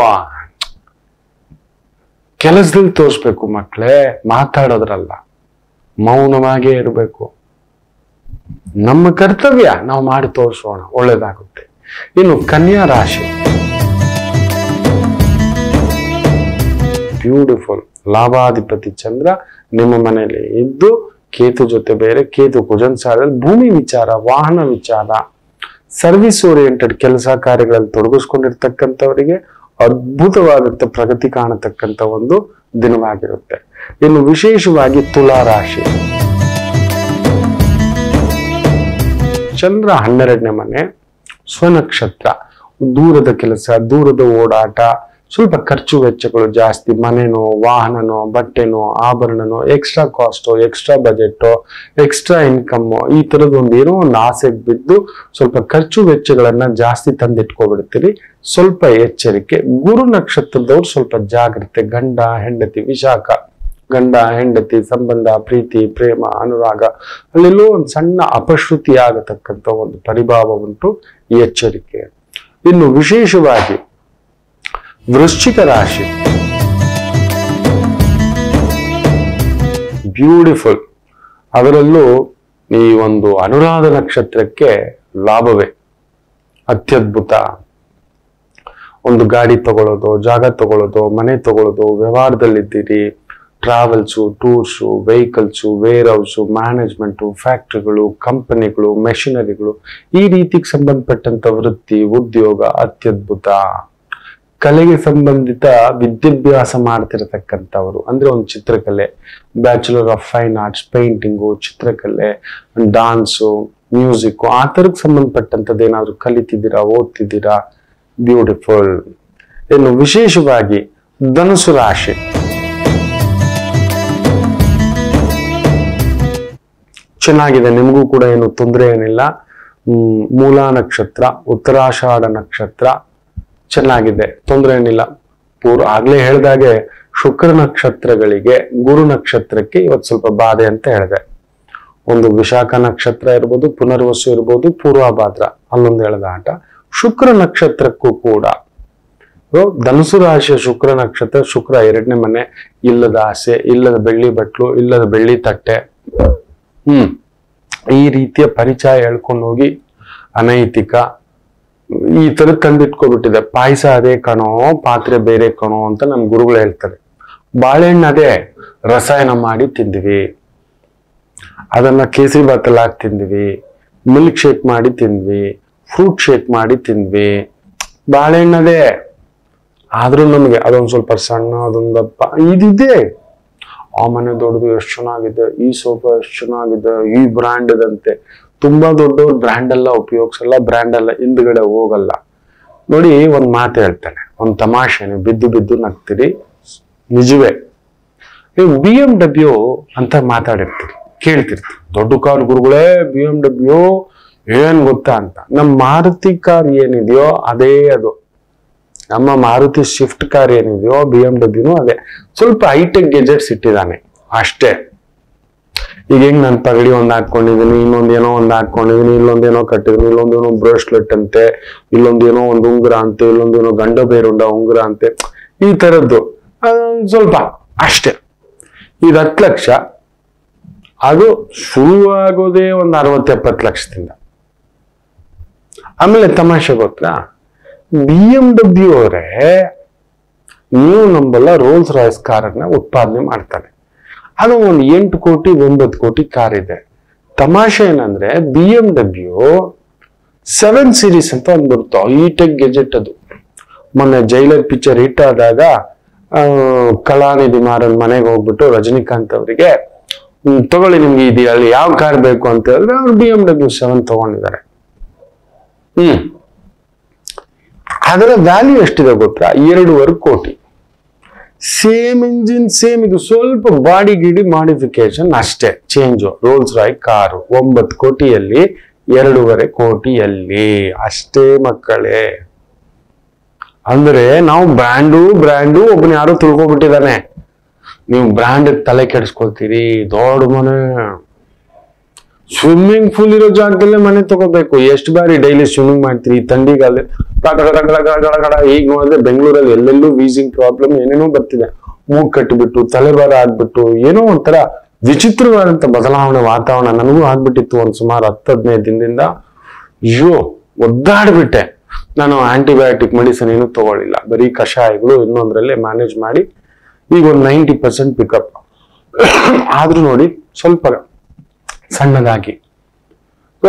ಕೆಲಸದಲ್ಲಿ ತೋರಿಸ್ಬೇಕು ಮಕ್ಕಳೇ ಮಾತಾಡೋದ್ರಲ್ಲ ಮೌನವಾಗೇ ಇರಬೇಕು ನಮ್ಮ ಕರ್ತವ್ಯ ನಾವು ಮಾಡಿ ತೋರಿಸೋಣ ಒಳ್ಳೇದಾಗುತ್ತೆ ಇನ್ನು ಕನ್ಯಾ ರಾಶಿ ಬ್ಯೂಟಿಫುಲ್ ಲಾಭಾಧಿಪತಿ ಚಂದ್ರ ನಿಮ್ಮ ಮನೆಯಲ್ಲಿ ಇದ್ದು ಕೇತು ಜೊತೆ ಬೇರೆ ಕೇತು ಕುಜನ್ ಸಾಲದಲ್ಲಿ ಭೂಮಿ ವಿಚಾರ ವಾಹನ ವಿಚಾರ ಸರ್ವಿಸ್ ಓರಿಯೆಂಟೆಡ್ ಕೆಲಸ ಕಾರ್ಯಗಳಲ್ಲಿ ತೊಡಗಿಸ್ಕೊಂಡಿರ್ತಕ್ಕಂಥವರಿಗೆ ಅದ್ಭುತವಾದಂತ ಪ್ರಗತಿ ಕಾಣತಕ್ಕಂತ ಒಂದು ದಿನವಾಗಿರುತ್ತೆ ಇನ್ನು ವಿಶೇಷವಾಗಿ ತುಲಾ ರಾಶಿ ಚಂದ್ರ ಹನ್ನೆರಡನೇ ಮನೆ ಸ್ವನಕ್ಷತ್ರ ದೂರದ ಕೆಲಸ ದೂರದ ಓಡಾಟ ಸ್ವಲ್ಪ ಖರ್ಚು ವೆಚ್ಚಗಳು ಜಾಸ್ತಿ ಮನೆನೋ ವಾಹನನೋ ಬಟ್ಟೆನೋ ಆಭರಣನೋ extra cost extra budget extra income ಈ ಥರದ್ದು ಒಂದು ಏನೋ ಒಂದು ಆಸೆಗೆ ಬಿದ್ದು ಸ್ವಲ್ಪ ಖರ್ಚು ವೆಚ್ಚಗಳನ್ನ ಜಾಸ್ತಿ ತಂದಿಟ್ಕೊಬಿಡ್ತೀರಿ ಸ್ವಲ್ಪ ಎಚ್ಚರಿಕೆ ಗುರು ನಕ್ಷತ್ರದವ್ರು ಸ್ವಲ್ಪ ಜಾಗ್ರತೆ ಗಂಡ ಹೆಂಡತಿ ವಿಶಾಖ ಗಂಡ ಹೆಂಡತಿ ಸಂಬಂಧ ಪ್ರೀತಿ ಪ್ರೇಮ ಅನುರಾಗ ಅಲ್ಲೆಲ್ಲೋ ಒಂದು ಸಣ್ಣ ಅಪಶ್ರುತಿ ಆಗತಕ್ಕಂಥ ಒಂದು ಪರಿಭಾವ ಉಂಟು ಈ ಎಚ್ಚರಿಕೆ ಇನ್ನು ವಿಶೇಷವಾಗಿ ವೃಶ್ಚಿಕ ರಾಶಿ ಬ್ಯೂಟಿಫುಲ್ ಅದರಲ್ಲೂ ಈ ಒಂದು ಅನುರಾಧ ನಕ್ಷತ್ರಕ್ಕೆ ಲಾಭವೇ ಅತ್ಯದ್ಭುತ ಒಂದು ಗಾಡಿ ತಗೊಳ್ಳೋದು ಜಾಗ ತಗೊಳ್ಳೋದು ಮನೆ ತಗೊಳ್ಳೋದು ವ್ಯವಹಾರದಲ್ಲಿದ್ದೀರಿ travels tours vehicles warehouse management ಫ್ಯಾಕ್ಟ್ರಿಗಳು ಕಂಪನಿಗಳು ಮೆಷಿನರಿಗಳು ಈ ರೀತಿಗೆ ಸಂಬಂಧಪಟ್ಟಂತ ವೃತ್ತಿ ಉದ್ಯೋಗ ಅತ್ಯದ್ಭುತ ಕಲೆಗೆ ಸಂಬಂಧಿತ ವಿದ್ಯಾಭ್ಯಾಸ ಮಾಡ್ತಿರತಕ್ಕಂಥವ್ರು ಅಂದ್ರೆ ಒಂದು ಚಿತ್ರಕಲೆ bachelor of fine arts painting ಚಿತ್ರಕಲೆ ಡಾನ್ಸು ಮ್ಯೂಸಿಕ್ ಆ ಥರಕ್ಕೆ ಸಂಬಂಧಪಟ್ಟಂಥದ್ದು ಏನಾದ್ರು ಕಲಿತಿದ್ದೀರಾ ಓದ್ತಿದ್ದೀರಾ ಬ್ಯೂಟಿಫುಲ್ ಇನ್ನು ವಿಶೇಷವಾಗಿ ಧನುಸು ರಾಶಿ ಚೆನ್ನಾಗಿದೆ ನಿಮಗೂ ಕೂಡ ಏನು ತೊಂದರೆ ಏನಿಲ್ಲ ಹ್ಮ್, ಮೂಲ ನಕ್ಷತ್ರ ಉತ್ತರಾಷಾಢ ನಕ್ಷತ್ರ ಚೆನ್ನಾಗಿದೆ ತೊಂದರೆ ಏನಿಲ್ಲ ಪೂರ್ ಆಗ್ಲೇ ಹೇಳ್ದಾಗೆ ಶುಕ್ರ ನಕ್ಷತ್ರಗಳಿಗೆ ಗುರು ನಕ್ಷತ್ರಕ್ಕೆ ಇವತ್ತು ಸ್ವಲ್ಪ ಬಾಧೆ ಅಂತ ಹೇಳಿದೆ ಒಂದು ವಿಶಾಖ ನಕ್ಷತ್ರ ಇರ್ಬೋದು ಪುನರ್ವಸು ಇರ್ಬೋದು ಪೂರ್ವಭಾದ್ರ ಅಲ್ಲೊಂದು ಹೇಳ್ದ ಆಟ ಶುಕ್ರ ನಕ್ಷತ್ರಕ್ಕೂ ಕೂಡ ಸೊ, ಧನುಸು ರಾಶಿಯ ಶುಕ್ರ ನಕ್ಷತ್ರ ಶುಕ್ರ ಎರಡನೇ ಮನೆ ಇಲ್ಲದ ಆಸೆ ಇಲ್ಲದ ಬೆಳ್ಳಿ ಬಟ್ಲು ಇಲ್ಲದ ಬೆಳ್ಳಿ ತಟ್ಟೆ ಹ್ಮ್ ಈ ರೀತಿಯ ಪರಿಚಯ ಹೇಳ್ಕೊಂಡು ಹೋಗಿ ಅನೈತಿಕ ಈ ತರ ತಂದಿಟ್ಕೊಬಿಟ್ಟಿದೆ ಪಾಯಸ ಅದೇ ಕಣೋ ಪಾತ್ರೆ ಬೇರೆ ಕಣೋ ಅಂತ ನಮ್ ಗುರುಗಳು ಹೇಳ್ತಾರೆ ಬಾಳೆಹಣ್ಣು ಅದೇ ರಸಾಯನ ಮಾಡಿ ತಿಂದ್ವಿ ಅದನ್ನ ಕೇಸರಿ ಬಾತಲ್ಲಿ ಹಾಕಿ ತಿಂದ್ವಿ ಮಿಲ್ಕ್ ಶೇಕ್ ಮಾಡಿ ತಿಂದ್ವಿ ಫ್ರೂಟ್ ಶೇಕ್ ಮಾಡಿ ತಿಂದ್ವಿ ಬಾಳೆಹಣ್ಣದೇ ಆದ್ರೂ ನಮಗೆ ಅದೊಂದ್ ಸ್ವಲ್ಪ ಸಣ್ಣ ಅದೊಂದಪ್ಪ ಇದಿದೆ ಆ ಮನೆ ದೊಡ್ಡದು ಎಷ್ಟು ಚೆನ್ನಾಗಿದೆ ಈ ಸೋಫಾ ಎಷ್ಟು ಚೆನ್ನಾಗಿದೆ ಈ ಬ್ರ್ಯಾಂಡ್ ಇದಂತೆ ತುಂಬಾ ದೊಡ್ಡವ್ರು ಬ್ರ್ಯಾಂಡ್ ಎಲ್ಲ ಉಪಯೋಗಿಸಲ್ಲ ಬ್ರ್ಯಾಂಡ್ ಎಲ್ಲ ಹಿಂದ್ಗಡೆ ಹೋಗಲ್ಲ ನೋಡಿ ಒಂದ್ ಮಾತು ಹೇಳ್ತಾನೆ ಒಂದ್ ತಮಾಷೆ ನೀವು ಬಿದ್ದು ಬಿದ್ದು ನಗ್ತೀರಿ ನಿಜವೇ ನೀವು ಬಿ ಎಂ ಡಬ್ಲ್ಯೂ ಅಂತ ಮಾತಾಡಿರ್ತೀರಿ ಕೇಳ್ತಿರ್ತೀರಿ ದೊಡ್ಡ ಕಾರ್ ಗುರುಗಳೇ ಬಿ ಎಂ ಡಬ್ಲ್ಯೂ ಏನ್ ಗೊತ್ತಾ ಅಂತ ನಮ್ಮ ಮಾರುತಿ ಕಾರ್ ಏನಿದೆಯೋ ಅದೇ ಅದು ನಮ್ಮ ಮಾರುತಿ ಸ್ವಿಫ್ಟ್ ಕಾರ್ ಏನಿದೆಯೋ ಬಿ ಎಂ ಡಬ್ಲ್ಯೂನು ಅದೇ ಸ್ವಲ್ಪ ಹೈಟೆಕ್ ಗೆಜೆಟ್ಸ್ ಇಟ್ಟಿದ್ದಾನೆ ಅಷ್ಟೇ ಈಗ ಹೆಂಗ್ ನಾನು ಪಗಡಿ ಒಂದ್ ಹಾಕೊಂಡಿದೀನಿ ಇನ್ನೊಂದೇನೋ ಒಂದ್ ಹಾಕೊಂಡಿದೀನಿ ಇಲ್ಲೊಂದೇನೋ ಕಟ್ಟಿದೀನಿ ಇಲ್ಲೊಂದೇನೋ ಬ್ರೇಸ್ಲೆಟ್ ಅಂತೆ ಇಲ್ಲೊಂದೇನೋ ಒಂದು ಉಂಗುರ ಅಂತೆ ಇಲ್ಲೊಂದೇನೋ ಗಂಡ ಬೇರುಂಡ ಉಂಗುರ ಅಂತೆ ಈ ತರದ್ದು ಅದೊಂದ್ ಸ್ವಲ್ಪ ಅಷ್ಟೇ ಇದು ಹತ್ತು ಲಕ್ಷ ಅದು ಶುರುವಾಗೋದೇ ಒಂದು ಅರವತ್ತು ಎಪ್ಪತ್ತು ಲಕ್ಷದಿಂದ ಆಮೇಲೆ ತಮಾಷೆ ಗೊತ್ತಾ ಬಿ ಎಂ ಡಬ್ಲ್ಯೂ ಅವರೇ ನೀವು ನಂಬಲ್ಲ ರೋಲ್ಸ್ ರಾಯ್ಸ್ ಕಾರನ್ನ ಉತ್ಪಾದನೆ ಮಾಡ್ತಾರೆ ಅದು ಒಂದು ಎಂಟು ಕೋಟಿ ಒಂಬತ್ತು ಕೋಟಿ ಕಾರ್ ಇದೆ ತಮಾಷೆ ಏನಂದ್ರೆ B M W seven series ಅಂತ ಒಂದು ಬರುತ್ತೆ ಹೈಟೆಕ್ ಗೆಜೆಟ್ ಅದು ಮೊನ್ನೆ ಜೈಲರ್ ಪಿಕ್ಚರ್ ಹಿಟ್ ಆದಾಗ ಆ, ಕಲಾನಿಧಿ ಮಾರನ್ ಮನೆಗೆ ಹೋಗ್ಬಿಟ್ಟು ರಜನಿಕಾಂತ್ ಅವರಿಗೆ ಹ್ಮ್, ತಗೊಳ್ಳಿ ನಿಮ್ಗೆ ಇದು ಅಲ್ಲಿ ಯಾವ ಕಾರ್ ಬೇಕು ಅಂತ ಹೇಳಿದ್ರೆ ಅವ್ರು ಬಿ ಎಂ ಡಬ್ಲ್ಯೂ ಸೆವೆನ್ ತಗೊಂಡಿದ್ದಾರೆ ಹ್ಮ್ ಅದರ ವ್ಯಾಲ್ಯೂ ಎಷ್ಟಿದೆ ಗೊತ್ತಾ ಎರಡೂವರೆ ಕೋಟಿ ಸೇಮ್ ಇಂಜಿನ್ ಸೇಮ್ ಇದು ಸ್ವಲ್ಪ ಬಾಡಿ ಗಿಡಿ ಮಾಡಿಫಿಕೇಶನ್ ಅಷ್ಟೇ ಚೇಂಜು ರೋಲ್ಸ್ ರಾಯ್ ಕಾರು ಒಂಬತ್ತು ಕೋಟಿಯಲ್ಲಿ ಎರಡೂವರೆ ಕೋಟಿಯಲ್ಲಿ ಅಷ್ಟೇ ಮಕ್ಕಳೇ ಅಂದ್ರೆ ನಾವು ಬ್ರ್ಯಾಂಡು ಬ್ರ್ಯಾಂಡು ಒಬ್ಬನ ಯಾರೋ ತಿಳ್ಕೊಬಿಟ್ಟಿದ್ದಾನೆ ನೀವು ಬ್ರ್ಯಾಂಡ್ ತಲೆ ಕೆಡಿಸ್ಕೊಳ್ತೀರಿ ದೊಡ್ಡ ಮನೆ ಸ್ವಿಮ್ಮಿಂಗ್ ಪೂಲ್ ಇರೋ ಜಾಗದಲ್ಲೇ ಮನೆ ತಗೋಬೇಕು ಎಷ್ಟು ಬಾರಿ ಡೈಲಿ ಸ್ವಿಮ್ಮಿಂಗ್ ಮಾಡ್ತೀರಿ ಈ ಥಂಡಿಗಾಲ ಈಗ ನೋಡಿದ್ರೆ ಬೆಂಗಳೂರಲ್ಲಿ ಎಲ್ಲೆಲ್ಲೂ ವೀಸಿಂಗ್ ಪ್ರಾಬ್ಲಮ್ ಏನೇನೋ ಬರ್ತಿದೆ ಮೂಗ್ ಕಟ್ಟಿಬಿಟ್ಟು ತಲೆಬಾರ ಆಗ್ಬಿಟ್ಟು ಏನೋ ಒಂಥರ ವಿಚಿತ್ರವಾದಂತ ಬದಲಾವಣೆ ವಾತಾವರಣ ನನಗೂ ಆಗ್ಬಿಟ್ಟಿತ್ತು ಒಂದ್ ಸುಮಾರು ಹತ್ತು ಹದಿನೈದು ದಿನದಿಂದ ಅಯ್ಯೋ ಒದ್ದಾಡ್ಬಿಟ್ಟೆ ನಾನು ಆಂಟಿಬಯೋಟಿಕ್ ಮೆಡಿಸಿನ್ ಏನು ತಗೊಳ್ಳಿಲ್ಲ ಬರೀ ಕಷಾಯಗಳು ಇನ್ನೊಂದ್ರಲ್ಲೇ ಮ್ಯಾನೇಜ್ ಮಾಡಿ ಈಗ ಒಂದು ನೈಂಟಿ ಪರ್ಸೆಂಟ್ ಪಿಕಪ್ ಆದ್ರೂ ನೋಡಿ ಸ್ವಲ್ಪ ಸಣ್ಣದಾಗಿ ಸೊ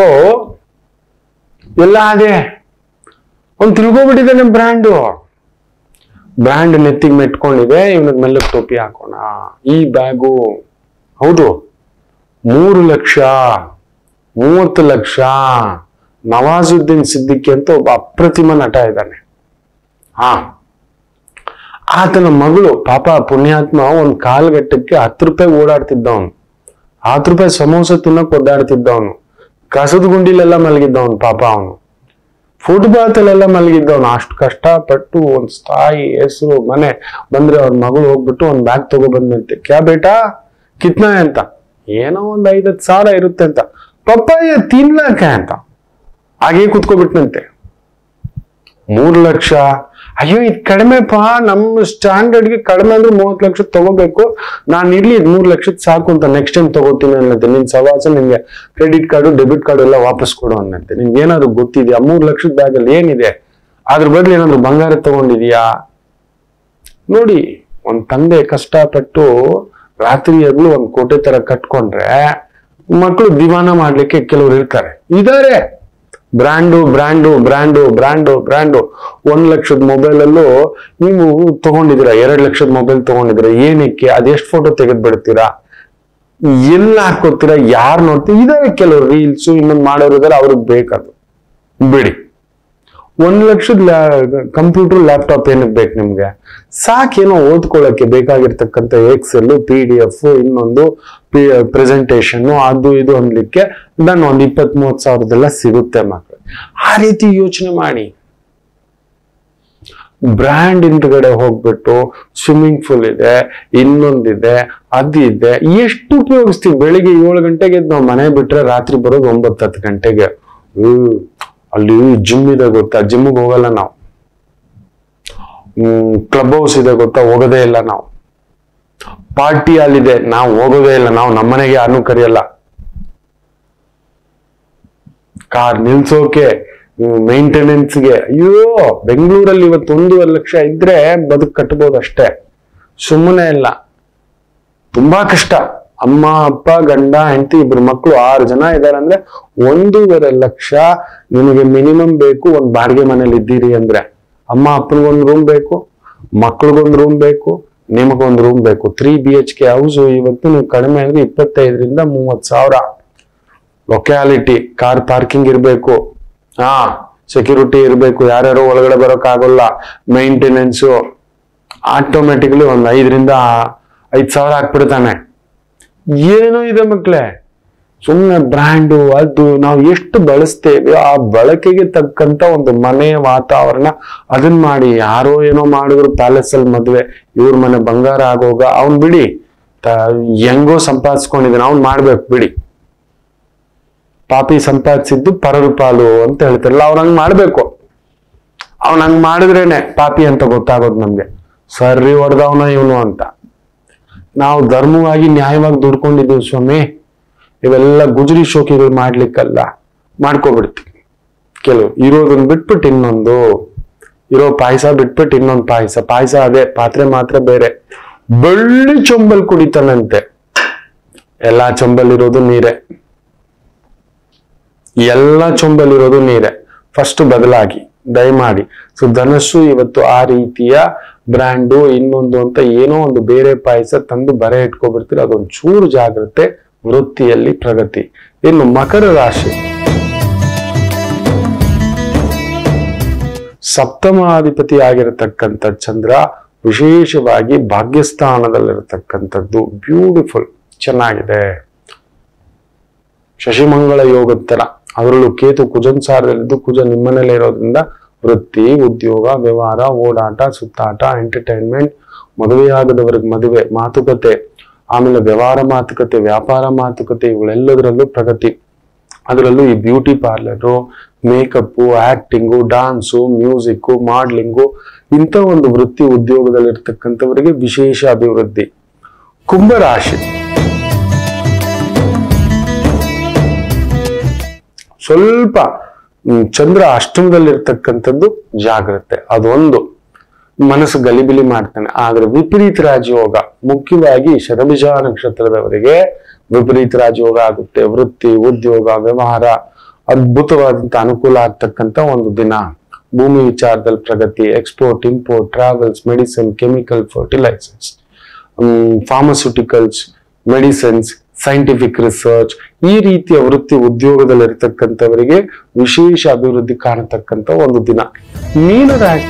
ಎಲ್ಲ ಅದೇ ಒಂದು ತಿಳ್ಕೊಬಿಟ್ಟಿದ್ದಾನೆ ಬ್ರ್ಯಾಂಡು ಬ್ರ್ಯಾಂಡ್ ನೆತ್ತಿಗೆ ಮೆಟ್ಕೊಂಡಿದೆ ಇವನಿಗೆ ಮೆಲ್ಲಕ್ಕೆ ಟೋಪಿ ಹಾಕೋಣ ಈ ಬ್ಯಾಗು ಹೌದು ಮೂರು ಲಕ್ಷ ಮೂವತ್ತು ಲಕ್ಷ ನವಾಜುದ್ದೀನ್ ಸಿದ್ದಿಕಿ ಅಂತ ಒಬ್ಬ ಅಪ್ರತಿಮ ನಟ ಇದ್ದಾನೆ ಹಾ ಆತನ ಮಗಳು ಪಾಪ ಪುಣ್ಯಾತ್ಮ ಒಂದ್ ಕಾಲ್ಗಟ್ಟಕ್ಕೆ ಹತ್ತು ರೂಪಾಯಿ ಓಡಾಡ್ತಿದ್ದವನು ಹತ್ತು ರೂಪಾಯಿ ಸಮೋಸ ತಿನ್ನಕ್ ಒದ್ದಾಡ್ತಿದ್ದವನು ಕಸದ ಗುಂಡಿಲೆಲ್ಲ ಮಲಗಿದ್ದವನು ಪಾಪ ಅವನು ಫುಟ್ಪಾತಲ್ಲೆಲ್ಲ ಮಲಗಿದ್ದವನು ಅಷ್ಟು ಕಷ್ಟಪಟ್ಟು ಒಂದ್ ಸ್ಥಾಯಿ ಹೆಸರು ಮನೆ ಬಂದ್ರೆ ಅವ್ರ ಮಗಳು ಹೋಗ್ಬಿಟ್ಟು ಒಂದ್ ಬ್ಯಾಗ್ ತಗೋ ಬಂದಂತೆ ಕ್ಯಾ ಬೇಟಾ ಕಿತ್ನಾ ಅಂತ ಏನೋ ಒಂದ್ ಐದತ್ತು ಸಾವಿರ ಇರುತ್ತೆ ಅಂತ ಪಪ್ಪಾಯ ತಿನ್ಲಕ್ಕೆ ಅಂತ ಹಾಗೆ ಕುತ್ಕೋಬಿಟ್ನಂತೆ ಮೂರು ಲಕ್ಷ ಅಯ್ಯೋ ಇದು ಕಡಿಮೆಪಾ ನಮ್ಮ ಸ್ಟ್ಯಾಂಡರ್ಡ್ಗೆ ಕಡಿಮೆ ಅಂದ್ರೆ ಮೂವತ್ತು ಲಕ್ಷ ತಗೋಬೇಕು ನಾನು ಇರ್ಲಿ ಇದ್ ಮೂರು ಲಕ್ಷದ ಸಾಕು ಅಂತ ನೆಕ್ಸ್ಟ್ ಟೈಮ್ ತಗೋತೀನಿ ಅನ್ನತ್ತೆ ನಿನ್ ಸವಾಸ ನಿನ್ಗೆ ಕ್ರೆಡಿಟ್ ಕಾರ್ಡು ಡೆಬಿಟ್ ಕಾರ್ಡ್ ಎಲ್ಲ ವಾಪಸ್ ಕೊಡು ಅನ್ನತ್ತೆ ನಿನ್ಗೆ ಏನಾದ್ರು ಗೊತ್ತಿದ್ಯಾ ಮೂರು ಲಕ್ಷದ ಬ್ಯಾಗಲ್ಲಿ ಏನಿದೆ ಅದ್ರ ಬದಲು ಏನಾದ್ರು ಬಂಗಾರ ತಗೊಂಡಿದ್ಯಾ ನೋಡಿ ಒಂದ್ ತಂದೆ ಕಷ್ಟಪಟ್ಟು ರಾತ್ರಿ ಹಗಲು ಒಂದ್ ಕೋಟೆ ತರ ಕಟ್ಕೊಂಡ್ರೆ ಮಕ್ಕಳು ದಿವಾನ ಮಾಡ್ಲಿಕ್ಕೆ ಕೆಲವ್ರು ಇರ್ತಾರೆ ಇದಾರೆ brand brand brand brand brand ಒಂದ್ ಲಕ್ಷದ ಮೊಬೈಲ್ ಅಲ್ಲೂ ನೀವು ತಗೊಂಡಿದ್ದೀರಾ ಎರಡ್ ಲಕ್ಷದ ಮೊಬೈಲ್ ತಗೊಂಡಿದ್ದೀರಾ ಏನಕ್ಕೆ ಅದೆಷ್ಟು ಫೋಟೋ ತೆಗೆದು ಬಿಡ್ತೀರಾ ಎಲ್ಲ ಹಾಕೋತೀರಾ ಯಾರು ನೋಡ್ತೀರಾ ಇದಾವೆ ಕೆಲವರು ರೀಲ್ಸ್ ಇನ್ನೊಂದು ಮಾಡೋರು ಇದಾರೆ ಅವ್ರಿಗೆ ಬೇಕದು ಬಿಡಿ ಒಂದ್ ಲಕ್ಷದ ಕಂಪ್ಯೂಟರ್ ಲ್ಯಾಪ್ಟಾಪ್ ಏನಕ್ಕೆ ಬೇಕು ನಿಮ್ಗೆ ಸಾಕೇನೋ ಓದ್ಕೊಳ್ಳಕ್ಕೆ ಬೇಕಾಗಿರ್ತಕ್ಕಂಥ ಎಕ್ಸೆಲ್ ಪಿ ಡಿ ಎಫ್ ಇನ್ನೊಂದು ಪ್ರೆಸೆಂಟೇಶನ್ ಅದು ಇದು ಅನ್ಲಿಕ್ಕೆ ನಾನು ಒಂದ್ ಇಪ್ಪತ್ ಮೂವತ್ ಸಾವಿರದೆಲ್ಲ ಸಿಗುತ್ತೆ ಮಕ್ಕಳು ಆ ರೀತಿ ಯೋಚನೆ ಮಾಡಿ ಬ್ರ್ಯಾಂಡ್ ಹಿಂದ್ಗಡೆ ಹೋಗ್ಬಿಟ್ಟು ಸ್ವಿಮ್ಮಿಂಗ್ ಪೂಲ್ ಇದೆ ಇನ್ನೊಂದಿದೆ ಅದು ಇದೆ ಎಷ್ಟು ಉಪಯೋಗಿಸ್ತೀವಿ ಬೆಳಿಗ್ಗೆ ಏಳು ಗಂಟೆಗೆ ಎದ್ದು ನಾವು ಮನೆ ಬಿಟ್ರೆ ರಾತ್ರಿ ಬರೋದು ಒಂಬತ್ತು ಹತ್ತು ಗಂಟೆಗೆ ಹ್ಮ್ ಅಲ್ಲಿ ಜಿಮ್ ಇದೆ ಗೊತ್ತಾ ಜಿಮ್ಗೆ ಹೋಗಲ್ಲ ನಾವು ಹ್ಮ್ ಕ್ಲಬ್ ಹೌಸ್ ಇದೆ ಗೊತ್ತಾ ಹೋಗೋದೇ ಇಲ್ಲ ನಾವು ಪಾರ್ಟಿ ಅಲ್ಲಿದೆ ನಾವು ಹೋಗೋದೇ ಇಲ್ಲ ನಾವು ನಮ್ಮನೆಗೆ ಯಾರನ್ನೂ ಕರೆಯಲ್ಲ ಕಾರ್ ನಿಲ್ಸೋಕೆ ಮೇಂಟೆನೆನ್ಸ್ಗೆ ಅಯ್ಯೋ ಬೆಂಗಳೂರಲ್ಲಿ ಇವತ್ತು ಒಂದೂವರೆ ಲಕ್ಷ ಇದ್ರೆ ಬದುಕು ಕಟ್ಬೋದು ಅಷ್ಟೇ ಸುಮ್ಮನೆ ಇಲ್ಲ ತುಂಬಾ ಕಷ್ಟ ಅಮ್ಮ ಅಪ್ಪ ಗಂಡ ಹೆಂಡತಿ ಇಬ್ರು ಮಕ್ಕಳು ಆರು ಜನ ಇದಾರೆ ಅಂದ್ರೆ ಒಂದೂವರೆ ಲಕ್ಷ ನಿಮಗೆ ಮಿನಿಮಮ್ ಬೇಕು ಒಂದ್ ಬಾಡಿಗೆ ಮನೇಲಿ ಇದ್ದೀರಿ ಅಂದ್ರೆ ಅಮ್ಮ ಅಪ್ಪನಿಗೊಂದು ರೂಮ್ ಬೇಕು ಮಕ್ಳಿಗೊಂದು ರೂಮ್ ಬೇಕು ನಿಮಗೊಂದು ರೂಮ್ ಬೇಕು three B H K house ಇವತ್ತು ನೀವು ಕಡಿಮೆ ಅಂದ್ರೆ ಇಪ್ಪತ್ತೈದರಿಂದ ಮೂವತ್ ಸಾವಿರ ಲೊಕ್ಯಾಲಿಟಿ ಕಾರ್ ಪಾರ್ಕಿಂಗ್ ಇರಬೇಕು ಹಾ ಸೆಕ್ಯೂರಿಟಿ ಇರಬೇಕು ಯಾರ್ಯಾರು ಒಳಗಡೆ ಬರೋಕ್ ಆಗೋಲ್ಲ ಮೇಂಟೆನೆನ್ಸು ಆಟೋಮೆಟಿಕ್ಲಿ ಒಂದ್ ಐದರಿಂದ ಐದ್ ಸಾವಿರ ಹಾಕ್ಬಿಡ್ತಾನೆ ಏನೋ ಇದೆ ಮಕ್ಳೇ ಸುಮ್ಮನೆ ಬ್ರ್ಯಾಂಡು ಅದು ನಾವು ಎಷ್ಟು ಬಳಸ್ತೇವೆ ಆ ಬಳಕೆಗೆ ತಕ್ಕಂತ ಒಂದು ಮನೆಯ ವಾತಾವರಣ ಅದನ್ನ ಮಾಡಿ ಯಾರೋ ಏನೋ ಮಾಡಿದ್ರು ಪ್ಯಾಲೇಸ್ ಅಲ್ಲಿ ಮದ್ವೆ ಇವ್ರ ಮನೆ ಬಂಗಾರ ಆಗೋಗ ಅವ್ನ್ ಬಿಡಿ ತ- ಹೆಂಗೋ ಸಂಪಾದಿಸ್ಕೊಂಡಿದ್ದಾನೆ ಅವ್ನ್ ಮಾಡ್ಬೇಕು ಬಿಡಿ ಪಾಪಿ ಸಂಪಾದಿಸಿದ್ದು ಪರರು ಪಾಲು ಅಂತ ಹೇಳ್ತಾರಲ್ಲ ಅವ್ನ ಹಂಗ್ ಮಾಡ್ಬೇಕು ಅವ್ನ ಹಂಗ್ ಮಾಡಿದ್ರೇನೆ ಪಾಪಿ ಅಂತ ಗೊತ್ತಾಗೋದು ನಮ್ಗೆ ಸರಿ ಹೊಡೆದವನ ಇವನು ಅಂತ ನಾವು ಧರ್ಮವಾಗಿ ನ್ಯಾಯವಾಗಿ ದುಡ್ಕೊಂಡಿದ್ದೀವಿ ಸ್ವಾಮಿ ಇವೆಲ್ಲ ಗುಜರಿ ಶೋಕಿಗಳು ಮಾಡ್ಲಿಕ್ಕಲ್ಲ ಮಾಡ್ಕೊಬಿಡ್ತೀವಿ ಕೆಲವು ಇರೋದನ್ನ ಬಿಟ್ಬಿಟ್ಟು ಇನ್ನೊಂದು ಇರೋ ಪಾಯಸ ಬಿಟ್ಬಿಟ್ಟು ಇನ್ನೊಂದು ಪಾಯಸ ಪಾಯಸ ಅದೇ ಪಾತ್ರೆ ಮಾತ್ರ ಬೇರೆ ಬೆಳ್ಳಿ ಚೊಂಬಲ್ ಕುಡಿತಾನಂತೆ ಎಲ್ಲಾ ಚೊಂಬಲ್ ಇರೋದು ನೀರೇ ಎಲ್ಲ ಚೊಂಬಲಿರೋದು ನೀರೇ ಫಸ್ಟ್ ಬದಲಾಗಿ ದಯಮಾಡಿ ಸೊ ಧನಸ್ಸು ಇವತ್ತು ಆ ರೀತಿಯ ಬ್ರ್ಯಾಂಡು ಇನ್ನೊಂದು ಅಂತ ಏನೋ ಒಂದು ಬೇರೆ ಪಾಯಸ ತಂದು ಬರೆ ಇಟ್ಕೊಬಿಡ್ತೀರ ಅದೊಂದು ಚೂರು ಜಾಗ್ರತೆ ವೃತ್ತಿಯಲ್ಲಿ ಪ್ರಗತಿ ಇನ್ನು ಮಕರ ರಾಶಿ ಸಪ್ತಮಾಧಿಪತಿ ಆಗಿರತಕ್ಕಂಥ ಚಂದ್ರ ವಿಶೇಷವಾಗಿ ಭಾಗ್ಯಸ್ಥಾನದಲ್ಲಿರತಕ್ಕಂಥದ್ದು ಬ್ಯೂಟಿಫುಲ್ ಚೆನ್ನಾಗಿದೆ ಶಶಿಮಂಗಳ ಯೋಗದ ತರ ಅದರಲ್ಲೂ ಕೇತು ಕುಜನ್ ಸಾರದಲ್ಲಿದ್ದು ಕುಜ ನಿಮ್ಮನೇಲೆ ಇರೋದ್ರಿಂದ ವೃತ್ತಿ ಉದ್ಯೋಗ ವ್ಯವಹಾರ ಓಡಾಟ ಸುತ್ತಾಟ ಎಂಟರ್ಟೈನ್ಮೆಂಟ್ ಮದುವೆಯಾಗದವರಿಗೆ ಮದುವೆ ಮಾತುಕತೆ ಆಮೇಲೆ ವ್ಯವಹಾರ ಮಾತುಕತೆ ವ್ಯಾಪಾರ ಮಾತುಕತೆ ಇವುಗಳೆಲ್ಲದರಲ್ಲೂ ಪ್ರಗತಿ ಅದರಲ್ಲೂ ಈ beauty parlour makeup acting dance music modelling ಇಂಥ ಒಂದು ವೃತ್ತಿ ಉದ್ಯೋಗದಲ್ಲಿರ್ತಕ್ಕಂಥವರಿಗೆ ವಿಶೇಷ ಅಭಿವೃದ್ಧಿ ಕುಂಭರಾಶಿ ಸ್ವಲ್ಪ ಹ್ಮ್, ಚಂದ್ರ ಅಷ್ಟಮದಲ್ಲಿರ್ತಕ್ಕಂಥದ್ದು ಜಾಗ್ರತೆ ಅದೊಂದು ಮನಸ್ಸು ಗಲಿಬಿಲಿ ಮಾಡ್ತಾನೆ ಆದ್ರೆ ವಿಪರೀತ ರಾಜಯೋಗ ಮುಖ್ಯವಾಗಿ ಶತಭಿಜ ನಕ್ಷತ್ರದವರಿಗೆ ವಿಪರೀತ ರಾಜಯೋಗ ಆಗುತ್ತೆ ವೃತ್ತಿ ಉದ್ಯೋಗ ವ್ಯವಹಾರ ಅದ್ಭುತವಾದಂತ ಅನುಕೂಲ ಆಗ್ತಕ್ಕಂತ ಒಂದು ದಿನ ಭೂಮಿ ವಿಚಾರದಲ್ಲಿ ಪ್ರಗತಿ export import travels medicine chemical fertilizers pharmaceuticals medicines scientific research ಈ ರೀತಿಯ ವೃತ್ತಿ ಉದ್ಯೋಗದಲ್ಲಿರ್ತಕ್ಕಂಥವರಿಗೆ ವಿಶೇಷ ಅಭಿವೃದ್ಧಿ ಕಾಣತಕ್ಕಂತ ಒಂದು ದಿನ ಮೀನರಾಶಿ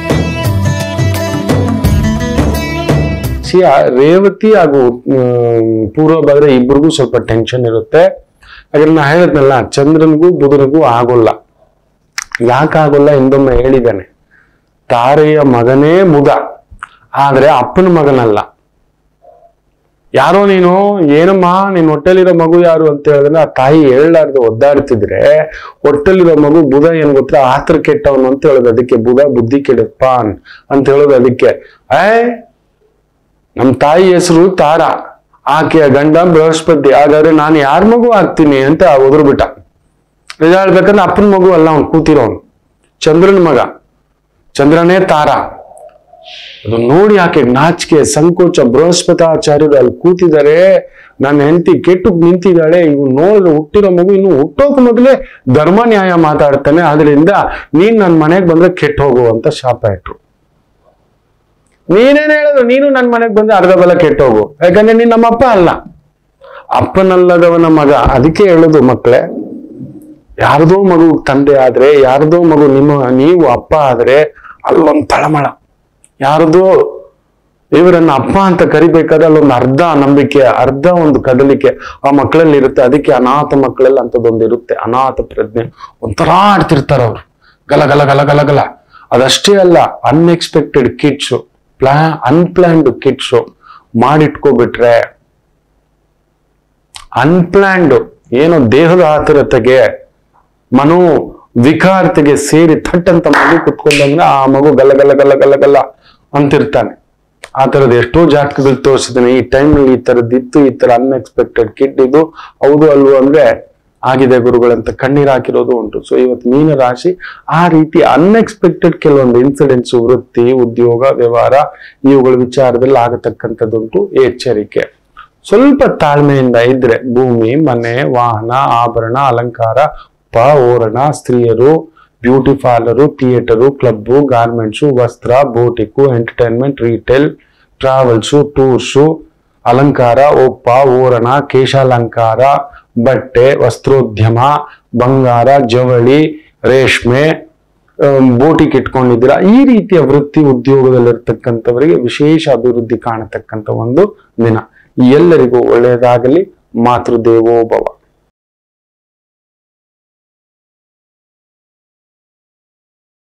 ಸಿ, ಆ ರೇವತಿ ಹಾಗೂ ಆಮ್, ಪೂರ್ವ ಭದ್ರ ಇಬ್ರಿಗೂ ಸ್ವಲ್ಪ ಟೆನ್ಷನ್ ಇರುತ್ತೆ ಯಾಕಂದ್ರೆ ನಾ ಹೇಳಿದ್ನಲ್ಲ ಚಂದ್ರನಿಗೂ ಬುಧನಿಗೂ ಆಗೋಲ್ಲ ಯಾಕಾಗೋಲ್ಲ ಎಂದೊಮ್ಮೆ ಹೇಳಿದ್ದಾನೆ ತಾರೆಯ ಮಗನೇ ಬುಧ ಆದ್ರೆ ಅಪ್ಪನ ಮಗನಲ್ಲ ಯಾರೋ ನೀನು ಏನಮ್ಮ ನಿನ್ ಹೊಟ್ಟೆಲಿರೋ ಮಗು ಯಾರು ಅಂತ ಹೇಳಿದ್ರೆ ಆ ತಾಯಿ ಹೇಳಲಾರ್ದು ಒದ್ದಾಡ್ತಿದ್ರೆ ಹೊಟ್ಟೆಲಿರೋ ಮಗು ಬುಧ ಏನ್ ಗೊತ್ತಾ ಆತರ ಕೆಟ್ಟವನು ಅಂತ ಹೇಳೋದು ಅದಕ್ಕೆ ಬುಧ ಬುದ್ಧಿ ಕೆಡಪ್ಪ ಅಂತ ಹೇಳೋದು ಅದಕ್ಕೆ ಏ ನಮ್ ತಾಯಿ ಹೆಸರು ತಾರ ಆಕೆಯ ಗಂಡ ಬೃಹಸ್ಪತಿ ಹಾಗಾದ್ರೆ ನಾನು ಯಾರ ಮಗು ಆಗ್ತೀನಿ ಅಂತ ಒದ್ರು ಬಿಟ್ಟ ನಿಜ ಹೇಳ್ಬೇಕಂದ್ರೆ ಅಪ್ಪನ ಮಗು ಅಲ್ಲ ಅವ್ನು ಕೂತಿರೋನು ಚಂದ್ರನ ಮಗ ಚಂದ್ರನೇ ತಾರ ಅದು ನೋಡಿ ಆಕೆ ನಾಚಿಕೆ ಸಂಕೋಚ ಬೃಹಸ್ಪತಾಚಾರ್ಯರು ಅಲ್ಲಿ ಕೂತಿದ್ದಾರೆ ನನ್ನ ಹೆಂಡತಿ ಕೆಟ್ಟು ನಿಂತಿದ್ದಾಳೆ ಇವ್ ನೋಡಿದ್ರೆ ಹುಟ್ಟಿರೋ ಮಗು ಇನ್ನು ಹುಟ್ಟೋಕ್ ಮೊದಲೇ ಧರ್ಮ ನ್ಯಾಯ ಮಾತಾಡ್ತಾನೆ ಆದ್ರಿಂದ ನೀನ್ ನನ್ನ ಮನೆಗೆ ಬಂದ್ರೆ ಕೆಟ್ಟ ಹೋಗು ಅಂತ ಶಾಪ ಇಟ್ರು ನೀನೇನ್ ಹೇಳಿದ್ರು ನೀನು ನನ್ನ ಮನೆಗೆ ಬಂದ್ರೆ ಅರ್ಧ ಬಲ ಕೆಟ್ಟೋಗು ಯಾಕಂದ್ರೆ ನೀನ್ ನಮ್ಮಪ್ಪ ಅಲ್ಲ ಅಪ್ಪನಲ್ಲದವನ ಮಗ ಅದಕ್ಕೆ ಹೇಳೋದು ಮಕ್ಕಳೇ ಯಾರದೋ ಮಗು ತಂದೆ ಆದ್ರೆ ಯಾರದೋ ಮಗು ನಿಮ್ಮ ನೀವು ಅಪ್ಪ ಆದ್ರೆ ಅಲ್ಲೊಂದು ತಳಮಳ ಯಾರದೋ ಇವರನ್ನ ಅಪ್ಪ ಅಂತ ಕರಿಬೇಕಾದ್ರೆ ಅಲ್ಲೊಂದು ಅರ್ಧ ನಂಬಿಕೆ ಅರ್ಧ ಒಂದು ಕದಲಿಕೆ ಆ ಮಕ್ಕಳಲ್ಲಿ ಇರುತ್ತೆ ಅದಕ್ಕೆ ಅನಾಥ ಮಕ್ಕಳಲ್ಲಿ ಅಂತದೊಂದು ಇರುತ್ತೆ ಅನಾಥ ಪ್ರಜ್ಞೆ ಒಂಥರ ಆಡ್ತಿರ್ತಾರ ಅವ್ರು ಗಲ ಗಲ ಗಲ ಗಲ ಗಲ ಅದಷ್ಟೇ ಅಲ್ಲ ಅನ್ಎಕ್ಸ್ಪೆಕ್ಟೆಡ್ ಕಿಡ್ಸು ಪ್ಲಾ ಅನ್ಪ್ಲಾನ್ಡ್ ಕಿಡ್ಸು ಮಾಡಿಟ್ಕೋಬಿಟ್ರೆ ಅನ್ಪ್ಲಾನ್ಡ್ ಏನೋ ದೇಹದ ಆತುರತೆಗೆ ಮನೋ ವಿಕಾರತೆಗೆ ಸೇರಿ ಥಟ್ ಅಂತ ಮಗು ಕುತ್ಕೊಂಡಂದ್ರೆ ಆ ಮಗು ಗಲ್ಲ ಗಲ್ಲ ಗಲ್ಲ ಗಲ್ಲ ಗಲ್ಲ ಅಂತಿರ್ತಾನೆ ಆ ತರದ ಎಷ್ಟೋ ಜಾತಕಗಳು ತೋರಿಸಿದ್ದಾನೆ ಈ ಟೈಮಲ್ಲಿ ಈ ತರದ್ದು ಇತ್ತು ಈ ತರ ಅನ್ಎಕ್ಸ್ಪೆಕ್ಟೆಡ್ ಕಿಡ್ ಇದು ಹೌದು ಅಲ್ವೋ ಅಂದ್ರೆ ಆಗಿದೆ ಗುರುಗಳಂತ ಕಣ್ಣೀರ್ ಹಾಕಿರೋದು ಉಂಟು ಸೊ ಇವತ್ತು ಮೀನ ರಾಶಿ ಆ ರೀತಿ ಅನ್ಎಕ್ಸ್ಪೆಕ್ಟೆಡ್ ಕೆಲವೊಂದು ಇನ್ಸಿಡೆಂಟ್ಸ್ ವೃತ್ತಿ ಉದ್ಯೋಗ ವ್ಯವಹಾರ ಇವುಗಳ ವಿಚಾರದಲ್ಲಿ ಆಗತಕ್ಕಂಥದ್ದುಂಟು ಎಚ್ಚರಿಕೆ ಸ್ವಲ್ಪ ತಾಳ್ಮೆಯಿಂದ ಇದ್ರೆ ಭೂಮಿ ಮನೆ ವಾಹನ ಆಭರಣ ಅಲಂಕಾರ ಪ ಓರಣ ಸ್ತ್ರೀಯರು beauty parlour theatre club garments ವಸ್ತ್ರ boutique entertainment retail travels tours ಅಲಂಕಾರ ಒಪ್ಪ ಓರಣ ಕೇಶಾಲಂಕಾರ ಬಟ್ಟೆ ವಸ್ತ್ರೋದ್ಯಮ ಬಂಗಾರ ಜವಳಿ ರೇಷ್ಮೆ ಬೋಟಿಗೆ ಇಟ್ಕೊಂಡಿದ್ದೀರಾ ಈ ರೀತಿಯ ವೃತ್ತಿ ಉದ್ಯೋಗದಲ್ಲಿರ್ತಕ್ಕಂಥವರಿಗೆ ವಿಶೇಷ ಅಭಿವೃದ್ಧಿ ಕಾಣತಕ್ಕಂಥ ಒಂದು ದಿನ ಎಲ್ಲರಿಗೂ ಒಳ್ಳೆಯದಾಗಲಿ ಮಾತೃದೇವೋಭವ